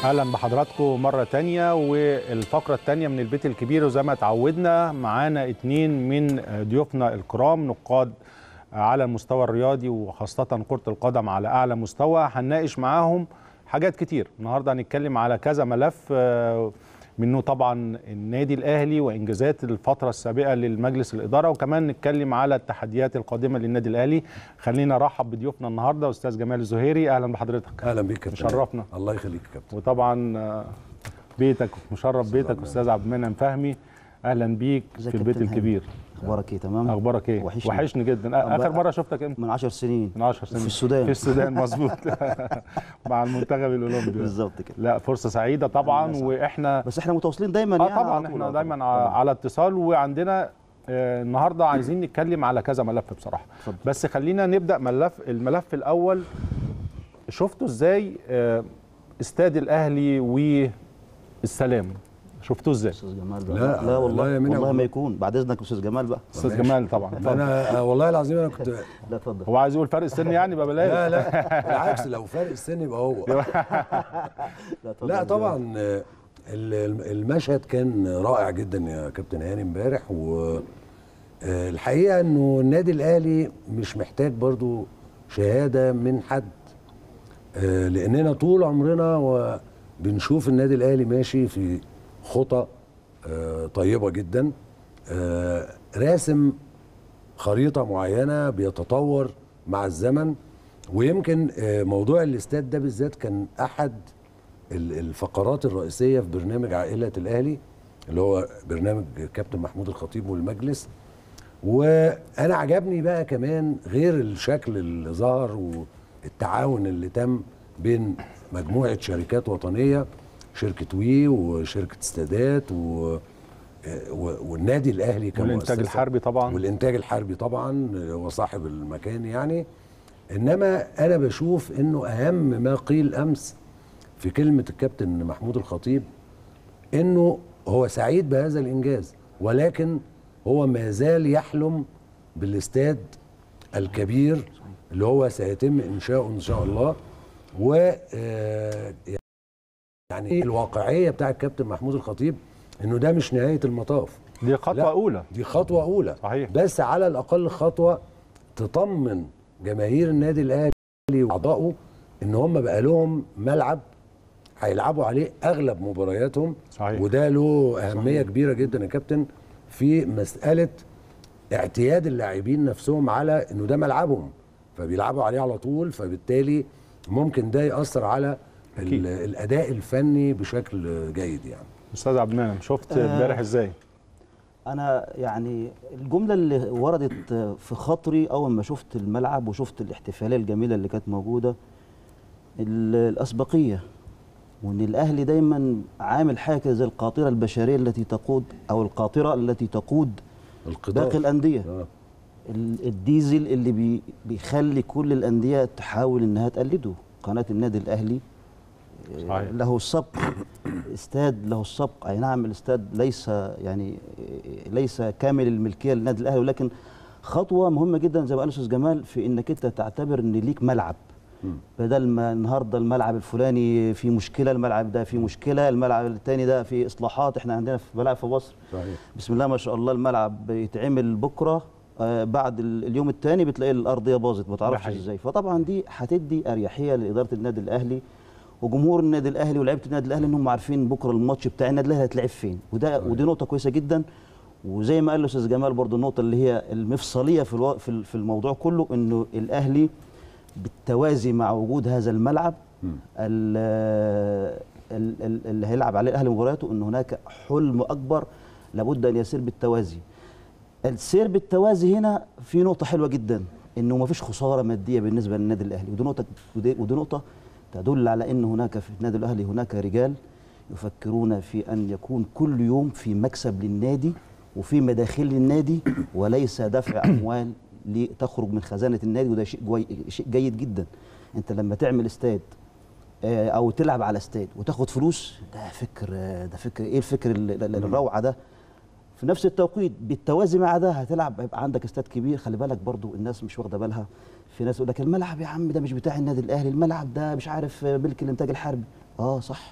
اهلا بحضراتكم مره تانية والفقره التانية من البيت الكبير وزي ما اتعودنا معانا اتنين من ضيوفنا الكرام نقاد على المستوى الرياضي وخاصه كره القدم على اعلى مستوى هنناقش معاهم حاجات كتير النهارده هنتكلم على كذا ملف آه، منه طبعا النادي الاهلي وانجازات الفتره السابقه للمجلس الاداره وكمان نتكلم على التحديات القادمه للنادي الاهلي خلينا نرحب بضيوفنا النهارده استاذ جمال الزهيري اهلا بحضرتك اهلا بيك يا كابتن مشرفنا. الله يخليك يا كابتن وطبعا آه، بيتك مشرف بيتك عبد استاذ عبد المنعم فهمي اهلا بيك ازيك في يا البيت كابتن هاني؟ الكبير اخبارك ايه تمام اخبارك ايه وحشني. وحشني جدا آه، أخبار- اخر مره شفتك امتى من 10 سنين من 10 سنين في السودان في السودان مظبوط مع المنتخب الاولمبي بالظبط كده لا فرصه سعيده طبعا الله يسعدك. واحنا بس احنا متواصلين دايما اه يعني على طبعا طول، احنا آه دايما طبعاً. ع- على اتصال وعندنا آه، النهارده عايزين نتكلم على كذا ملف بصراحه اتفضل. بس خلينا نبدا ملف الملف الاول شفتوا ازاي آه، استاد الاهلي والسلام شفتوه ازاي استاذ جمال بقى لا، لا والله لا يا منى والله والله. ما يكون بعد اذنك يا استاذ جمال بقى استاذ ماشي. جمال طبعا اتفضل. انا آه، والله العظيم انا كنت لا اتفضل هو عايز يقول فرق السن يعني يبقى بلاش لا لا بالعكس لو فرق السن يبقى هو لا اتفضل لا طبعا آه، ال- المشهد كان رائع جدا يا كابتن هاني امبارح والحقيقه انه النادي الاهلي مش محتاج برضو شهاده من حد آه، لاننا طول عمرنا وبنشوف النادي الاهلي ماشي في خطى آه، طيبه جدا آه، راسم خريطه معينه بيتطور مع الزمن ويمكن آه، موضوع الاستاد ده بالذات كان احد ال- الفقرات الرئيسيه في برنامج عائله الاهلي اللي هو برنامج كابتن محمود الخطيب والمجلس وانا عجبني بقى كمان غير الشكل اللي ظهر والتعاون اللي تم بين مجموعه شركات وطنيه شركه وي وشركه استادات و و- والنادي الاهلي كمؤسسه والانتاج الحربي طبعا والانتاج الحربي طبعا وصاحب المكان يعني انما انا بشوف انه اهم ما قيل امس في كلمه الكابتن محمود الخطيب انه هو سعيد بهذا الانجاز ولكن هو ما زال يحلم بالاستاد الكبير اللي هو سيتم انشاؤه ان شاء الله و آه، يعني الواقعيه بتاع الكابتن محمود الخطيب انه ده مش نهايه المطاف دي خطوه لا. اولى دي خطوة أولى صحيح. بس على الأقل خطوة تطمن جماهير النادي الأهلي وأعضائه إن هم بقى لهم ملعب هيلعبوا عليه أغلب مبارياتهم صحيح. وده له أهمية كبيرة جدا يا كابتن في مسألة اعتياد اللاعبين نفسهم على إنه ده ملعبهم فبيلعبوا عليه على طول فبالتالي ممكن ده يأثر على أكيد. ال- الأداء الفني بشكل جيد يعني استاذ عبد المنعم شفت امبارح ازاي انا يعني الجمله اللي وردت في خاطري اول ما شفت الملعب وشفت الاحتفاليه الجميله اللي كانت موجوده ال- الاسبقيه وان الاهلي دايما عامل حاجه كده زي القاطره البشريه التي تقود او القاطره التي تقود القطار باقي الانديه آه. ال- الديزل اللي بي بيخلي كل الانديه تحاول انها تقلده قناه النادي الاهلي آه، صحيح. له السبق استاد له السبق اي نعم الاستاد ليس يعني آه، ليس كامل الملكيه للنادي الاهلي ولكن خطوه مهمه جدا زي ما قال الاستاذ جمال في انك انت تعتبر ان ليك ملعب بدل ما النهارده الملعب الفلاني فيه مشكله الملعب ده فيه مشكله الملعب الثاني ده فيه اصلاحات احنا عندنا في ملاعب في مصر صحيح بسم الله ما شاء الله الملعب يتعمل بكره آه، بعد ال- اليوم الثاني بتلاقي الارضيه باظت ما تعرفش حقيقي. ازاي فطبعا دي هتدي اريحيه لاداره النادي الاهلي وجمهور النادي الاهلي ولاعيبه النادي الاهلي انهم عارفين بكره الماتش بتاع النادي الاهلي هيتلعب فين وده ودي نقطه كويسه جدا وزي ما قال الاستاذ جمال برضو النقطه اللي هي المفصليه في الو... في ال- في الموضوع كله انه الاهلي بالتوازي مع وجود هذا الملعب ال- ال- ال- اللي هيلعب عليه الاهلي مبارياته ان هناك حلم اكبر لابد ان يسير بالتوازي السير بالتوازي هنا في نقطه حلوه جدا انه ما فيش خساره ماديه بالنسبه للنادي الاهلي ودي نقطه ودي, ودي نقطه تدل على ان هناك في النادي الاهلي هناك رجال يفكرون في ان يكون كل يوم في مكسب للنادي وفي مداخل للنادي وليس دفع اموال لتخرج من خزانه النادي وده شيء جوي شيء جيد جدا انت لما تعمل استاد آه، او تلعب على استاد وتاخد فلوس ده فكر آه، ده فكر ايه الفكر ال- ال- الروعه ده في نفس التوقيت بالتوازي مع ده هتلعب هيبقى عندك استاد كبير خلي بالك برضو الناس مش واخده بالها في ناس يقول لك الملعب يا عم ده مش بتاع النادي الاهلي الملعب ده مش عارف آه، ملك الانتاج الحربي اه صح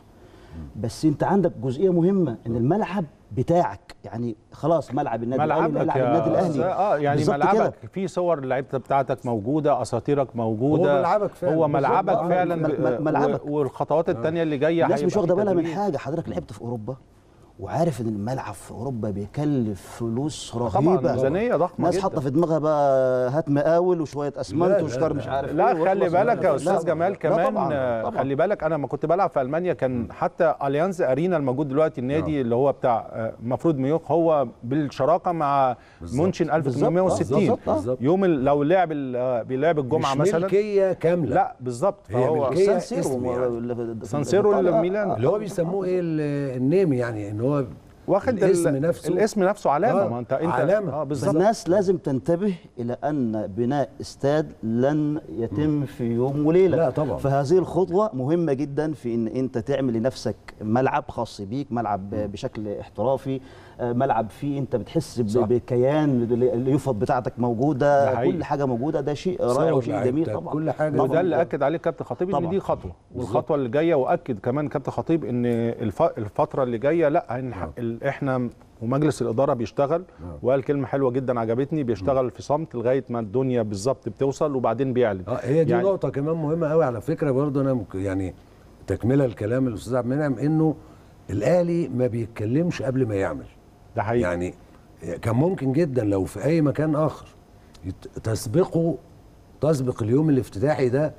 بس انت عندك جزئيه مهمه ان الملعب بتاعك يعني خلاص ملعب النادي الاهلي ملعبك ملعب يا النادي الاهلي اه يعني بالظبط ملعبك كده. في صور اللعيبه بتاعتك موجوده اساطيرك موجوده هو ملعبك فعلا. هو بالظبط. ملعبك آه، فعلا مل- مل- و- ملعبك. والخطوات الثانيه اللي جايه الناس هيبقى مش في واخده بالها من تدريب. حاجه حضرتك لعبت في اوروبا وعارف ان الملعب في اوروبا بيكلف فلوس طبعا رهيبه ميزانيه ضخمه ناس جدا. حاطه في دماغها بقى هات مقاول وشويه لا، اسمنت لا، وشكار لا. مش عارف لا إيه خلي ويخلص بالك يا الموضوع. استاذ لا، جمال لا كمان طبعاً، آه، طبعاً. خلي بالك انا لما كنت بلعب في المانيا كان حتى اليانز ارينا الموجود دلوقتي النادي اللي هو بتاع آه، المفروض ميوخ هو بالشراكه مع مونشن 1860 بالظبط، آه. بالظبط. يوم ال- لو لعب ال- آه، بيلعب الجمعه مش مثلا ملكيه كامله لا بالظبط هي فهو ملكية سان سيرو اسم يعني. اللي- سان سيرو اللي- اللي ميلان. اللي هو بيسموه ايه ال- النيم يعني ان هو واخد الاسم ال- نفسه الاسم نفسه علامه آه، ما انت انت علامة. اه بالظبط فالناس لازم تنتبه الى ان بناء استاد لن يتم في يوم وليله لا طبعاً. فهذه الخطوه مهمه جدا في ان انت تعمل لنفسك ملعب خاص بيك ملعب بشكل احترافي آه، ملعب فيه انت بتحس ب- صح. بكيان اليوفط بتاعتك ده موجوده حقيقي. كل حاجه موجوده ده شيء رائع صور وشيء جميل لعيبتك، طبعا كل حاجة. طبعاً. وده اللي اكد عليه كابتن خطيب ان طبعاً. دي خطوه والخطوه اللي جايه واكد كمان كابتن خطيب ان الف- الفتره اللي جايه لا هنح- ال- احنا ومجلس الاداره بيشتغل وقال كلمه حلوه جدا عجبتني بيشتغل في صمت لغايه ما الدنيا بالظبط بتوصل وبعدين بيعلن اه هي دي يعني يعني نقطة كمان مهمة قوي على فكرة برضو أنا مك- يعني تكملة الكلام الأستاذ عبد المنعم إنه الأهلي ما بيتكلمش قبل ما يعمل ده حقيقي يعني كان ممكن جدا لو في أي مكان آخر يت- تسبقه تسبق اليوم الافتتاحي ده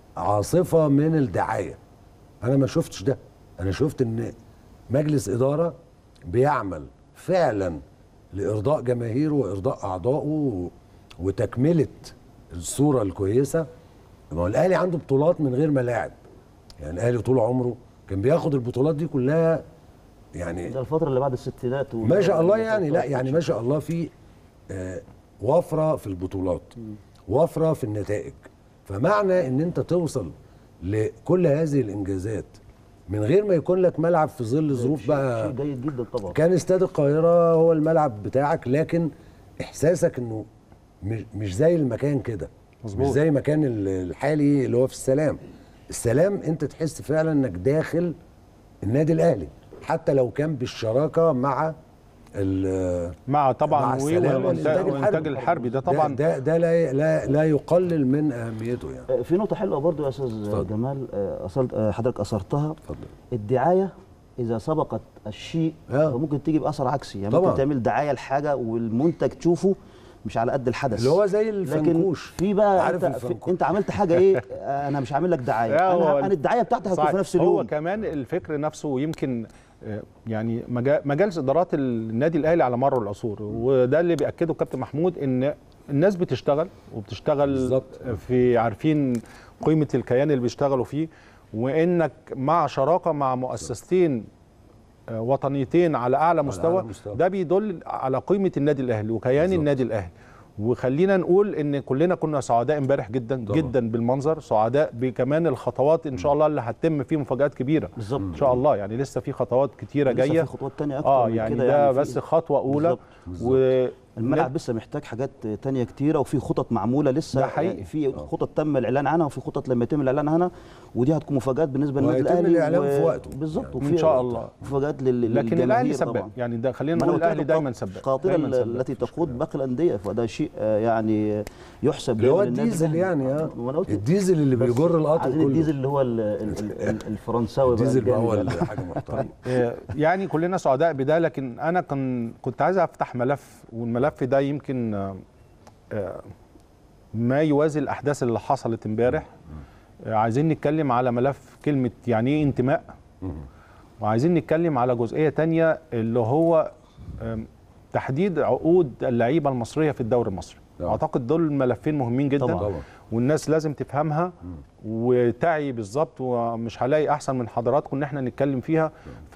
عاصفة من الدعاية أنا ما شفتش ده أنا شفت إن مجلس إدارة بيعمل فعلا لإرضاء جماهيره وإرضاء أعضائه و- وتكملة الصورة الكويسة ما هو الأهلي عنده بطولات من غير ملاعب يعني الأهلي طول عمره كان بياخد البطولات دي كلها يعني ده الفتره اللي بعد الستينات و- ما شاء الله يعني لا يعني ما شاء الله في آه، وفره في البطولات وفره في النتائج فمعنى ان انت توصل لكل هذه الانجازات من غير ما يكون لك ملعب في ظل ظروف شيء بقى جيد جدا طبعا كان استاد القاهره هو الملعب بتاعك لكن احساسك انه مش مش زي المكان كده مش مظبوط. زي مكان ال- الحالي اللي هو في السلام السلام انت تحس فعلا انك داخل النادي الاهلي حتى لو كان بالشراكه مع ال- مع مع طبعا السلام والانتاج والإنتاج الحربي ده طبعا ده ده لا لا, لا يقلل من اهميته يعني آه، في نقطه حلوه برضو يا استاذ اتفضل. جمال آه، أصلت آه، حضرتك اثرتها اتفضل الدعايه اذا سبقت الشيء آه. ممكن تيجي باثر عكسي يعني طبعاً. ممكن تعمل دعايه لحاجه والمنتج تشوفه مش على قد الحدث اللي هو زي لكن الفنكوش في بقى عارف انت, في الفنكوش. انت عملت حاجه ايه آه، انا مش عامل لك دعايه لا، هو انا, ال- أنا الدعايه بتاعتي هتكون صحيح. في نفس هو اليوم كمان الفكر نفسه يمكن آه، يعني مجا- مجالس ادارات النادي الاهلي على مر العصور وده اللي بياكده كابتن محمود ان الناس بتشتغل وبتشتغل بالظبط. في عارفين قيمه الكيان اللي بيشتغلوا فيه وانك مع شراكه مع مؤسستين آه، وطنيتين على اعلى مستوى, مستوى. ده بيدل على قيمه النادي الاهلي وكيان بالظبط. النادي الاهلي وخلينا نقول ان كلنا كنا سعداء امبارح جدا طبعا. جدا بالمنظر سعداء بكمان الخطوات ان شاء الله اللي هتتم فيه مفاجات كبيره بالظبط. ان شاء الله يعني لسه في خطوات كتيره لسه جايه في خطوات تانية اكتر اه من يعني كده ده يعني في- بس خطوه اولى بالظبط. و الملعب لسه محتاج حاجات تانية كتيرة وفي خطط معمولة لسه ده حقيقي. يعني في خطط تم الإعلان عنها وفي خطط لما يتم الإعلان عنها ودي هتكون مفاجآت بالنسبة للنادي وهيتم الأهلي الإعلان في وقته. بالظبط يعني. وفي إن شاء الله. مفاجآت لل لكن الاهلي للجماهير سباق طبعاً. يعني ده خلينا ما أنا نقول قلت لك الاهلي دايما القا- سباق القاطرة دايماً سباق. التي تقود باقي الأندية فده شيء آه، يعني يحسب اللي هو للنادي الديزل الأهلي. يعني اه وأنا قلت الديزل اللي بس بيجر القطر عايزين كله الديزل اللي هو ال- ال- ال- الفرنساوي بقى الديزل بقى هو الجامد اللي ده. حاجه محترمه آه، يعني كلنا سعداء بده لكن انا كان كنت عايز افتح ملف والملف ده يمكن آه، آه، ما يوازي الاحداث اللي حصلت امبارح آه، عايزين نتكلم على ملف كلمه يعني ايه انتماء وعايزين نتكلم على جزئيه تانية اللي هو آم، تحديد عقود اللعيبه المصريه في الدوري المصري طبعا. اعتقد دول ملفين مهمين جدا طبعا. طبعا والناس لازم تفهمها وتعي بالظبط ومش هلاقي احسن من حضراتكم ان احنا نتكلم فيها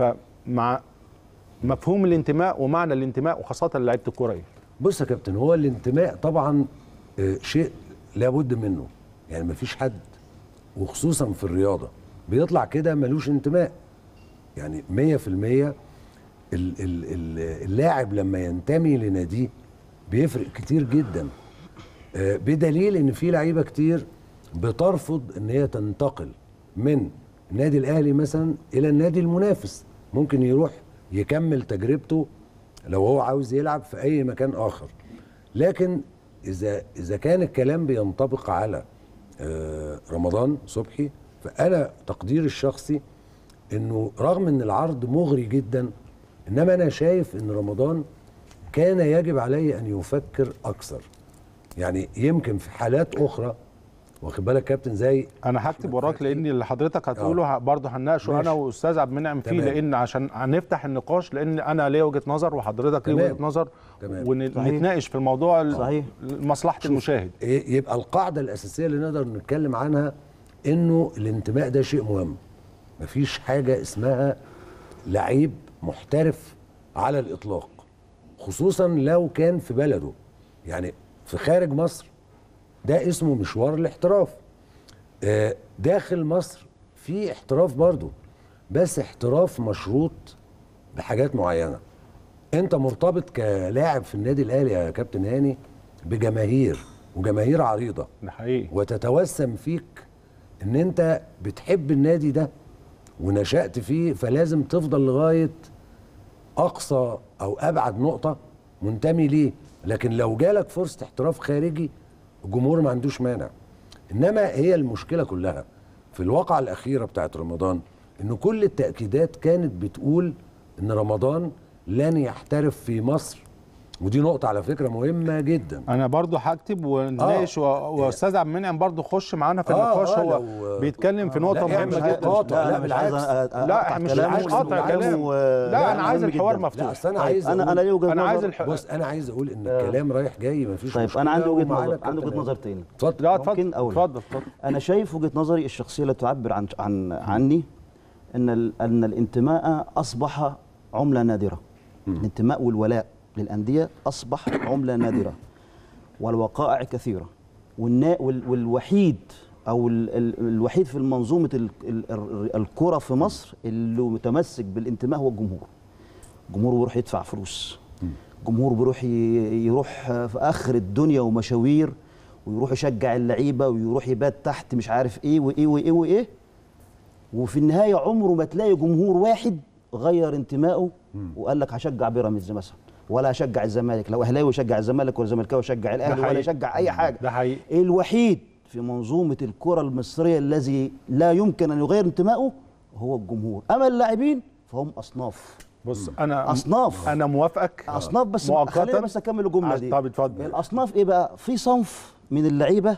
فمع مفهوم الانتماء ومعنى الانتماء وخاصه لعيبه الكوره ايه بص يا كابتن هو الانتماء طبعا آه، شيء لابد منه يعني مفيش حد وخصوصا في الرياضه بيطلع كده ملوش انتماء يعني 100% ال- ال- ال- اللاعب لما ينتمي لناديه بيفرق كتير جدا آه، بدليل ان في لعيبه كتير بترفض ان هي تنتقل من النادي الاهلي مثلا الى النادي المنافس ممكن يروح يكمل تجربته لو هو عاوز يلعب في اي مكان اخر لكن اذا اذا كان الكلام بينطبق على آه، رمضان صبحي فانا تقديري الشخصي انه رغم ان العرض مغري جدا انما انا شايف ان رمضان كان يجب عليه ان يفكر اكثر يعني يمكن في حالات اخرى واخد بالك كابتن زي انا هكتب وراك لان اللي حضرتك هتقوله برضه هنناقشه انا ماشي. واستاذ عبد المنعم فيه تمام. لان عشان هنفتح النقاش لان انا ليا وجهه نظر وحضرتك ليه تمام. وجهه نظر تمام. ونتناقش في الموضوع ال- صحيح. لمصلحه المشاهد ي- يبقى القاعده الاساسيه اللي نقدر نتكلم عنها انه الانتماء ده شيء مهم مفيش حاجه اسمها لعيب محترف على الاطلاق خصوصا لو كان في بلده يعني في خارج مصر ده اسمه مشوار الاحتراف آه، داخل مصر في احتراف برضه بس احتراف مشروط بحاجات معينه انت مرتبط كلاعب في النادي الاهلي يا كابتن هاني بجماهير وجماهير عريضه ده حقيقي وتتوسم فيك ان انت بتحب النادي ده ونشأت فيه فلازم تفضل لغايه اقصى او ابعد نقطه منتمي ليه لكن لو جالك فرصه احتراف خارجي الجمهور ما عندوش مانع انما هي المشكله كلها في الواقعه الاخيره بتاعت رمضان ان كل التاكيدات كانت بتقول ان رمضان لن يحترف في مصر ودي نقطه على فكره مهمه جدا انا برضه هكتب ونناقش و- واستاذ عبد المنعم برضه خش معانا في آه، النقاش آه، هو لو- بيتكلم في لا، نقطه اعمل مهمه حاجة جدا قاطع. لا، أنا مش عايز بالعكس. أ- أ- لا أقطع مش كلامه مش قاطع وكلامه، كلام آه، لا انا عايز مهم الحوار جداً. لا مفتوح اصل انا طيب، عايز انا أقول- انا ليه وجهه انا عايز نظر الح... بص انا عايز اقول ان الكلام رايح جاي مفيش طيب مشكله انا عندي وجهه ومعانا نظر عندي كابتن وجهه نظر هاني. تاني اتفضل لا ممكن اتفضل أقول. اتفضل اتفضل انا شايف وجهه نظري الشخصيه اللي تعبر عن عن عني ان ال- ان الانتماء اصبح عمله نادره الانتماء والولاء للانديه اصبح عمله نادره والوقائع كثيره والنا وال- والوحيد او ال ال الوحيد في المنظومه ال ال ال الكره في مصر اللي متمسك بالانتماء هو الجمهور الجمهور بيروح يدفع فلوس الجمهور بيروح ي- يروح في اخر الدنيا ومشاوير ويروح يشجع اللعيبه ويروح يبات تحت مش عارف ايه وايه وايه وايه وفي النهايه عمره ما تلاقي جمهور واحد غير انتمائه وقال لك هشجع بيراميدز مثلا ولا هشجع الزمالك لو اهلاوي يشجع الزمالك ولا زملكاوي يشجع الاهلي ولا حقيقي. يشجع اي حاجه ده حقيقي الوحيد في منظومه الكره المصريه الذي لا يمكن ان يغير انتمائه هو الجمهور اما اللاعبين فهم اصناف بص انا أصناف. انا موافقك اصناف بس مؤقتاً. خلينا بس اكمل الجمله عايز- دي طب اتفضل. الاصناف ايه بقى في صنف من اللعيبه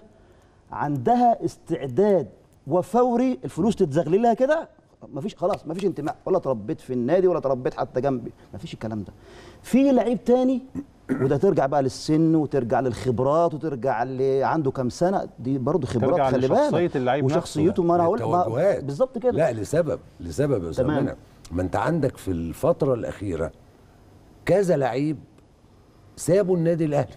عندها استعداد وفوري الفلوس تتزغلل لها كده مفيش خلاص مفيش انتماء ولا تربيت في النادي ولا تربيت حتى جنبي مفيش الكلام ده في لعيب تاني وده ترجع بقى للسن وترجع للخبرات وترجع اللي عنده كام سنه دي برضه ترجع خبرات خلي بالك لشخصية اللعيب نفسه. وشخصيته ما انا هقول ما- التوجهات. بالظبط كده لا لسبب لسبب يا استاذ تمام. منعم. ما انت عندك في الفتره الاخيره كذا لعيب سابوا النادي الاهلي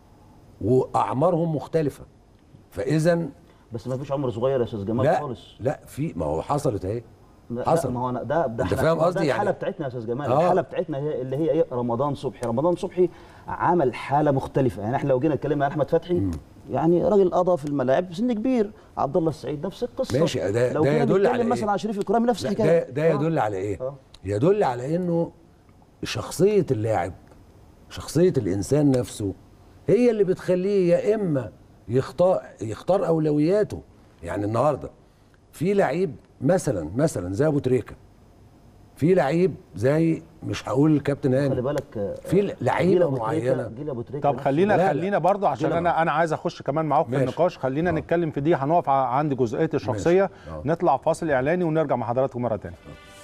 واعمارهم مختلفه فاذا بس مفيش عمر صغير يا استاذ جمال لا خالص لا في ما هو حصلت اهي لا حصل. لا ما هو أنا ده ده أنت إحنا- فاهم ما هو قصدي ده يعني؟ الحاله بتاعتنا يا استاذ جمال آه. الحاله بتاعتنا هي اللي هي ايه رمضان صبحي رمضان صبحي عمل حاله مختلفه يعني احنا لو جينا اتكلمنا عن احمد فتحي يعني راجل قضى في الملاعب سن كبير عبد الله السعيد نفس القصه ماشي، ده- لو ده جينا يدل على نتكلم إيه؟ مثلا عن شريف اكرامي نفس لا الحكايه ده ده آه. يدل على ايه آه. يدل على انه شخصيه اللاعب شخصيه الانسان نفسه هي اللي بتخليه يا اما يختار يختار اولوياته يعني النهارده في لعيب مثلا مثلا زي ابو تريكه في لعيب زي مش هقول الكابتن خلي هاني بالك آه، في جيل لعيبه أبو تريكة- معينه جيل ابو تريكة طب نفسه خلينا لا، لا. خلينا برضه عشان خلينا انا انا عايز اخش كمان معاكم في ماشي. النقاش خلينا آه. نتكلم في دي هنقف ع- عند جزئيه الشخصيه آه. نطلع فاصل اعلاني ونرجع مع حضراتكم مره ثانيه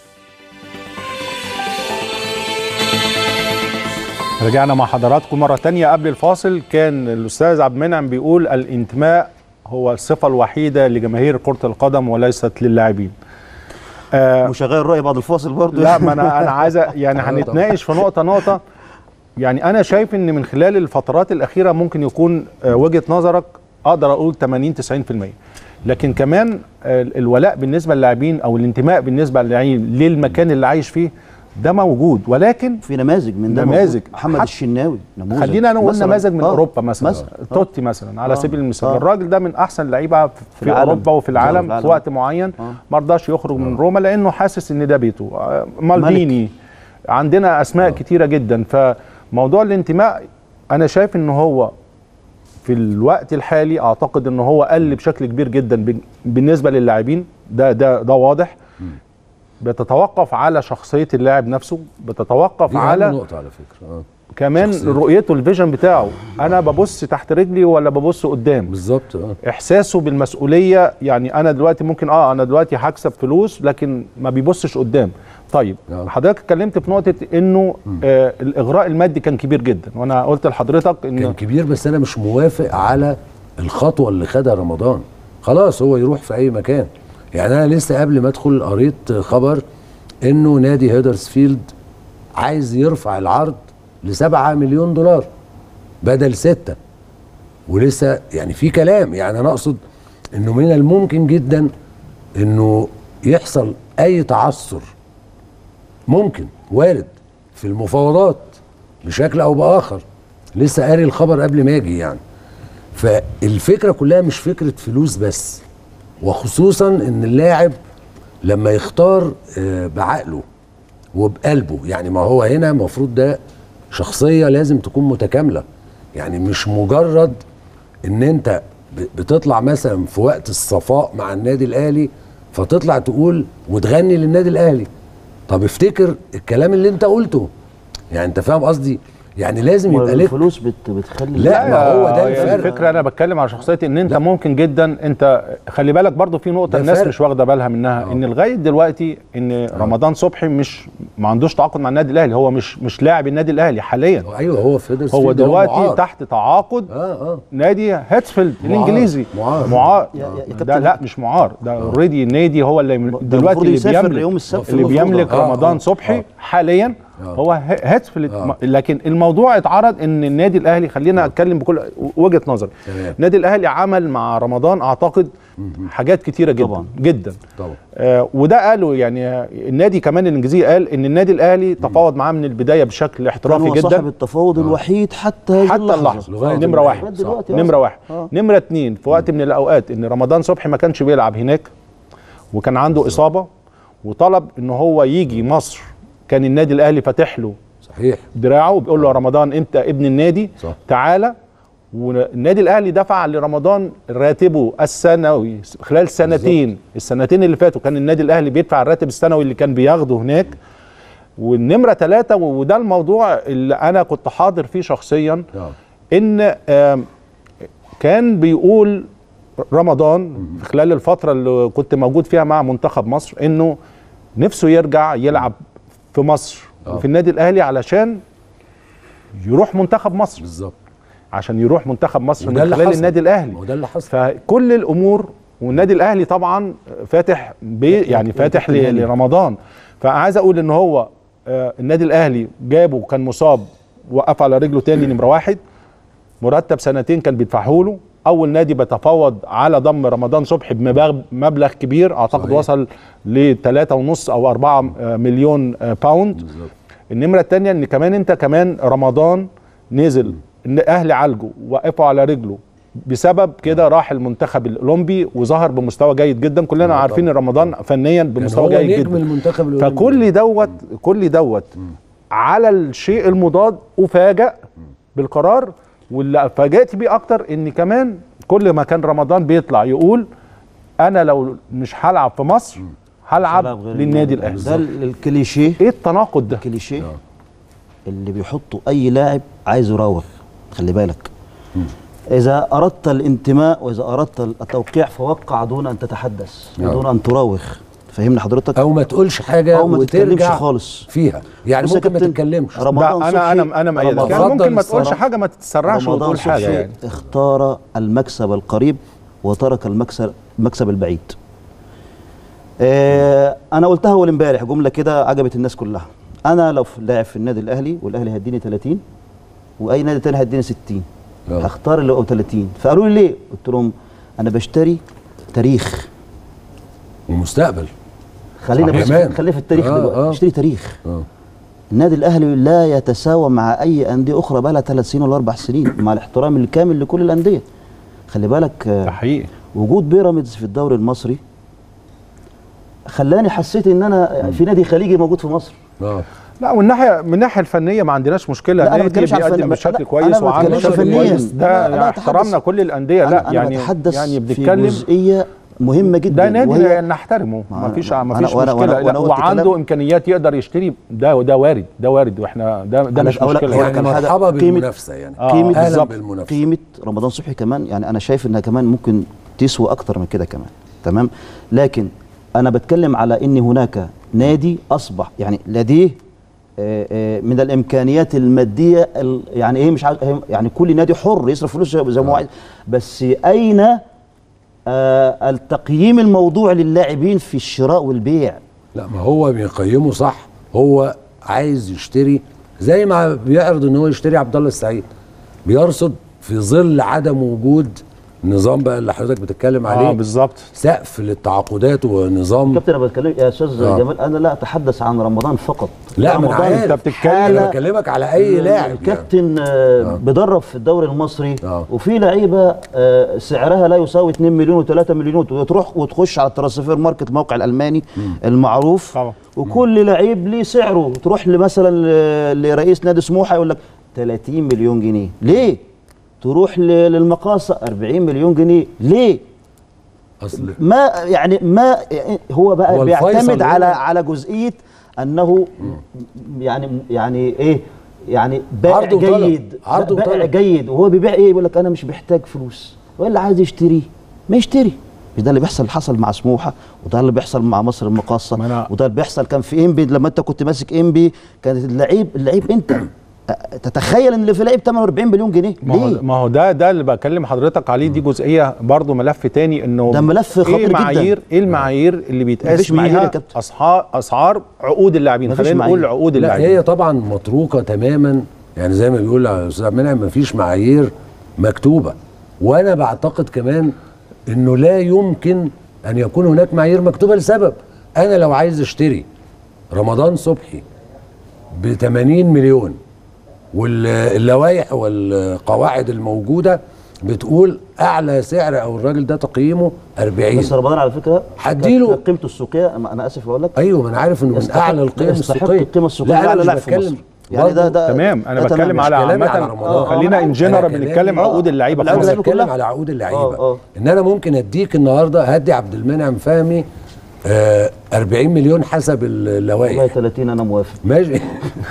رجعنا مع حضراتكم مرة تانية قبل الفاصل كان الأستاذ عبد المنعم بيقول الانتماء هو الصفة الوحيدة لجماهير كرة القدم وليست للاعبين. آه مش هغير رايي بعد الفاصل برضه لا ما انا انا عايز أ- يعني هنتناقش في نقطه نقطه يعني انا شايف ان من خلال الفترات الاخيره ممكن يكون آه، وجهه نظرك اقدر اقول 80 90% لكن كمان آه، الولاء بالنسبه للاعبين او الانتماء بالنسبه للاعبين للمكان اللي عايش فيه ده موجود ولكن في نماذج من ده نماذج. موجود. محمد حت- الشناوي نموذج خلينا نقول مثلاً. نماذج من آه. اوروبا مثلا, مثلا آه. توتي مثلا على آه. سبيل المثال آه. الراجل ده من احسن اللعيبه في, في العالم. اوروبا وفي في العالم في العالم. وقت معين آه. ما رضاش يخرج من روما لانه حاسس ان ده بيته آه، مالديني عندنا اسماء كتيره جدا فموضوع الانتماء انا شايف ان هو في الوقت الحالي اعتقد ان هو قل بشكل كبير جدا بن- بالنسبه للاعبين ده ده ده واضح بتتوقف على شخصيه اللاعب نفسه بتتوقف دي أهم على نقطه على فكره اه كمان شخصيته. رؤيته الفيجن بتاعه انا ببص تحت رجلي ولا ببص قدام بالظبط اه احساسه بالمسؤوليه يعني انا دلوقتي ممكن اه انا دلوقتي هكسب فلوس لكن ما بيبصش قدام طيب آه. حضرتك اتكلمت في نقطه انه آه الاغراء المادي كان كبير جدا وانا قلت لحضرتك كان ان كبير بس انا مش موافق على الخطوه اللي خدها رمضان خلاص هو يروح في اي مكان يعني انا لسه قبل ما ادخل قريت خبر انه نادي هيدرسفيلد عايز يرفع العرض لسبعة مليون دولار بدل ستة ولسه يعني في كلام يعني انا اقصد انه من الممكن جدا انه يحصل اي تعثر ممكن وارد في المفاوضات بشكل او باخر لسه قاري الخبر قبل ما اجي يعني فالفكره كلها مش فكره فلوس بس وخصوصا ان اللاعب لما يختار آه، بعقله وبقلبه يعني ما هو هنا المفروض ده شخصيه لازم تكون متكامله يعني مش مجرد ان انت ب- بتطلع مثلا في وقت الصفاء مع النادي الاهلي فتطلع تقول وتغني للنادي الاهلي طب افتكر الكلام اللي انت قلته يعني انت فاهم قصدي يعني لازم يبقى لك الفلوس بت بتخلي لا، ما هو ده يا الفرق. الفكره انا بتكلم على شخصيه ان انت ممكن جدا انت خلي بالك برضو في نقطه ده الناس فرق. مش واخده بالها منها ان لغايه دلوقتي ان رمضان صبحي مش ما عندوش تعاقد مع النادي الاهلي هو مش مش لاعب النادي الاهلي حاليا ايوه هو في هيدرسفيلد هو دلوقتي معار. تحت تعاقد اه اه نادي هاتسفيلد معار. الانجليزي معار. معار يا- يا- يا ده كابتن- لا مش معار ده اوريدي النادي هو اللي ده دلوقتي المفروض اللي يسافر بيملك يوم السبت اللي المفروض. بيملك آه، رمضان آه، صبحي آه. حاليا هو ه- هاتسفيلد آه. لكن الموضوع اتعرض ان النادي الاهلي خلينا اتكلم بكل وجهه نظري تمام. النادي الاهلي عمل مع رمضان اعتقد حاجات كتيره جدا طبعاً. جدا طبعا آه وده قالوا يعني آه، النادي كمان الانجليزي قال ان النادي الاهلي تفاوض معاه من البدايه بشكل كان احترافي هو صاحب جدا التفاوض الوحيد حتى هذه حتى اللحظه لغاية نمره دلوقتي. واحد لغاية دلوقتي نمره أصلاً. واحد آه. نمره اتنين في وقت من الاوقات ان رمضان صبحي ما كانش بيلعب هناك وكان عنده اصابه وطلب ان هو يجي مصر كان النادي الاهلي فاتح له صحيح دراعه وبيقول له يا رمضان انت ابن النادي صح. تعالى والنادي الاهلي دفع لرمضان راتبه السنوي خلال سنتين السنتين اللي فاتوا كان النادي الاهلي بيدفع الراتب السنوي اللي كان بياخده هناك والنمره ثلاثة وده الموضوع اللي انا كنت حاضر فيه شخصيا آه. ان آم، كان بيقول رمضان في خلال الفتره اللي كنت موجود فيها مع منتخب مصر انه نفسه يرجع يلعب في مصر آه. وفي النادي الاهلي علشان يروح منتخب مصر بالظبط عشان يروح منتخب مصر وده من اللي خلال حصل. النادي الاهلي ما هو ده اللي حصل فكل الامور والنادي الاهلي طبعا فاتح بي يعني فاتح ل- كابتن هاني. لرمضان فعايز اقول ان هو آه، النادي الاهلي جابه وكان مصاب وقف على رجله تاني نمره واحد مرتب سنتين كان بيدفعه له اول نادي بتفاوض على ضم رمضان صبحي بمبلغ مبلغ كبير اعتقد صحيح. وصل ل 3.5 او 4 مليون آه، باوند بالظبط النمره الثانيه ان كمان انت كمان رمضان نزل ان اهلي عالجه وقفوا على رجله بسبب كده راح المنتخب الاولمبي وظهر بمستوى جيد جدا كلنا آه عارفين ان رمضان فنيا كان بمستوى هو جيد نجم جدا المنتخب الأولمبي. فكل دوت كل دوت على الشيء المضاد افاجئ بالقرار واللي فاجأت بيه اكتر ان كمان كل ما كان رمضان بيطلع يقول انا لو مش هلعب في مصر هلعب هلعب غير للنادي الاهلي ده ال- الكليشيه ايه التناقض ده الكليشيه اللي بيحطه اي لاعب عايز يراوغ خلي بالك اذا اردت الانتماء واذا اردت التوقيع فوقع دون ان تتحدث نعم. ودون ان تراوغ فهمني حضرتك او ما تقولش حاجه او ما تتكلمش وترجع خالص فيها يعني بص يا ممكن ما كابتن، تتكلمش رمضان ده انا صبحي- انا انا مأيدك رمضان يعني ممكن ما اتفضل تقولش الصراحة. حاجه ما تتسرعش رمضان وتقول حاجه صبحي يعني اختار المكسب القريب وترك المكسب المكسب البعيد آه انا قلتها اول امبارح جمله كده عجبت الناس كلها انا لو في- لاعب في النادي الاهلي والاهلي هيديني 30 واي نادي تاني هيديني 60 آه. هختار اللي هو 30 فقالوا لي ليه قلت لهم انا بشتري تاريخ ومستقبل خلينا صح. بس كمان. خلينا في التاريخ آه، دلوقتي آه. بشتري تاريخ اه النادي الاهلي لا يتساوى مع اي انديه اخرى بقى لها ثلاث سنين ولا اربع سنين مع الاحترام الكامل لكل الانديه خلي بالك آه، ده حقيقي وجود بيراميدز في الدوري المصري خلاني حسيت ان انا في نادي خليجي موجود في مصر اه لا والناحيه من الناحيه الفنيه ما عندناش مشكله لا، أنا ما النادي بتكلمش على الفن- بيقدم لا، بشكل أنا كويس ما وعامل بتكلمش شكل فنياً. كويس ده لا، لا، يعني أتحدث- احترامنا كل الانديه أنا- لا أنا يعني بتحدث يعني في بنتكلم جزئيه مهمه جدا ده نادي وهي نحترمه ما ما أنا- فيش ما أنا- فيش وأنا- مشكله وأنا- لا وأنا قلت وعنده كلام- امكانيات يقدر يشتري ده ده وارد ده وارد واحنا ده ده أنا مش أقول لك مشكله هو يعني كان هذا مرحبا قيمة- بالمنافسه يعني آه، قيمة اهلا بالظبط. بالمنافسه قيمه رمضان صبحي كمان يعني انا شايف انها كمان ممكن تسوى اكتر من كده كمان تمام لكن انا بتكلم على ان هناك نادي اصبح يعني لديه آه، آه، من الامكانيات الماديه ال- يعني ايه مش عاوز يعني كل نادي حر يصرف فلوس زي ما هو عايز بس اين آه، التقييم الموضوع للاعبين في الشراء والبيع لا ما هو بيقيمه صح هو عايز يشتري زي ما بيعرض ان هو يشتري عبد الله السعيد بيرصد في ظل عدم وجود نظام بقى اللي حضرتك بتتكلم عليه اه بالظبط سقف للتعاقدات ونظام كابتن انا بتكلم يا استاذ آه. جمال انا لا اتحدث عن رمضان فقط لا ما انا رمضان عارف أنت بتتكلم- انا بكلمك على اي لاعب يعني. الكابتن آه، بيدرب في الدوري المصري آه. وفي لعيبه آه، سعرها لا يساوي 2 مليون و3 مليون وتروح وتخش على الترانسفير ماركت الموقع الالماني المعروف طبعا. وكل لعيب ليه سعره تروح مثلا ل- لرئيس نادي سموحه يقول لك 30 مليون جنيه ليه تروح ل- للمقاصه 40 مليون جنيه ليه اصل ما يعني ما هو بقى هو الفيصل بيعتمد هنا- على على جزئيه انه يعني يعني ايه يعني بائع عرض وطلب. جيد عرض بائع وطلب. جيد وهو بيبيع ايه يقول لك انا مش محتاج فلوس ولا عايز يشتري ما يشتري مش ده اللي بيحصل حصل مع سموحه وده اللي بيحصل مع مصر المقاصه ما أنا- وده اللي بيحصل كان في انبي لما انت كنت ماسك انبي كانت اللعيب اللعيب انت تتخيل ان اللي في لعيب 48 مليون جنيه ما هو ليه؟ ما هو ده ده اللي بكلم حضرتك عليه دي جزئيه برضو ملف تاني انه ده ملف خطير ايه جداً. المعايير ايه المعايير اللي بيتقاس مفيش معايير يا بيها كابتن. اسعار اسعار عقود اللاعبين مفيش خلينا نقول معايير. عقود لا اللاعبين هي طبعا متروكه تماما يعني زي ما بيقول الاستاذ عبد المنعم مفيش معايير مكتوبه وانا بعتقد كمان انه لا يمكن ان يكون هناك معايير مكتوبه لسبب انا لو عايز اشتري رمضان صبحي ب 80 مليون واللوائح والقواعد الموجوده بتقول اعلى سعر او الراجل ده تقييمه 40 بس رمضان على فكره هديله- كانت قيمته السوقيه انا اسف اقول لك ايوه ما انا عارف انه من يستحق- اعلى القيم يستحق السوقيه القيمة السوقية لا على انا لاعب مش في مصر. بتكلم يعني ده برضه ده تمام انا ده بتكلم تمام. على مش كلامي على عامه رمضان. خلينا ان أنا جنرال كلامي- بنتكلم آه. عقود اللعيبه لا، في أنا مصر. انا بتكلم كلها. على عقود اللعيبه آه، آه. ان انا ممكن اديك النهارده هدي عبد المنعم فهمي آه 40 مليون حسب والله اللوائح 30 انا موافق ماشي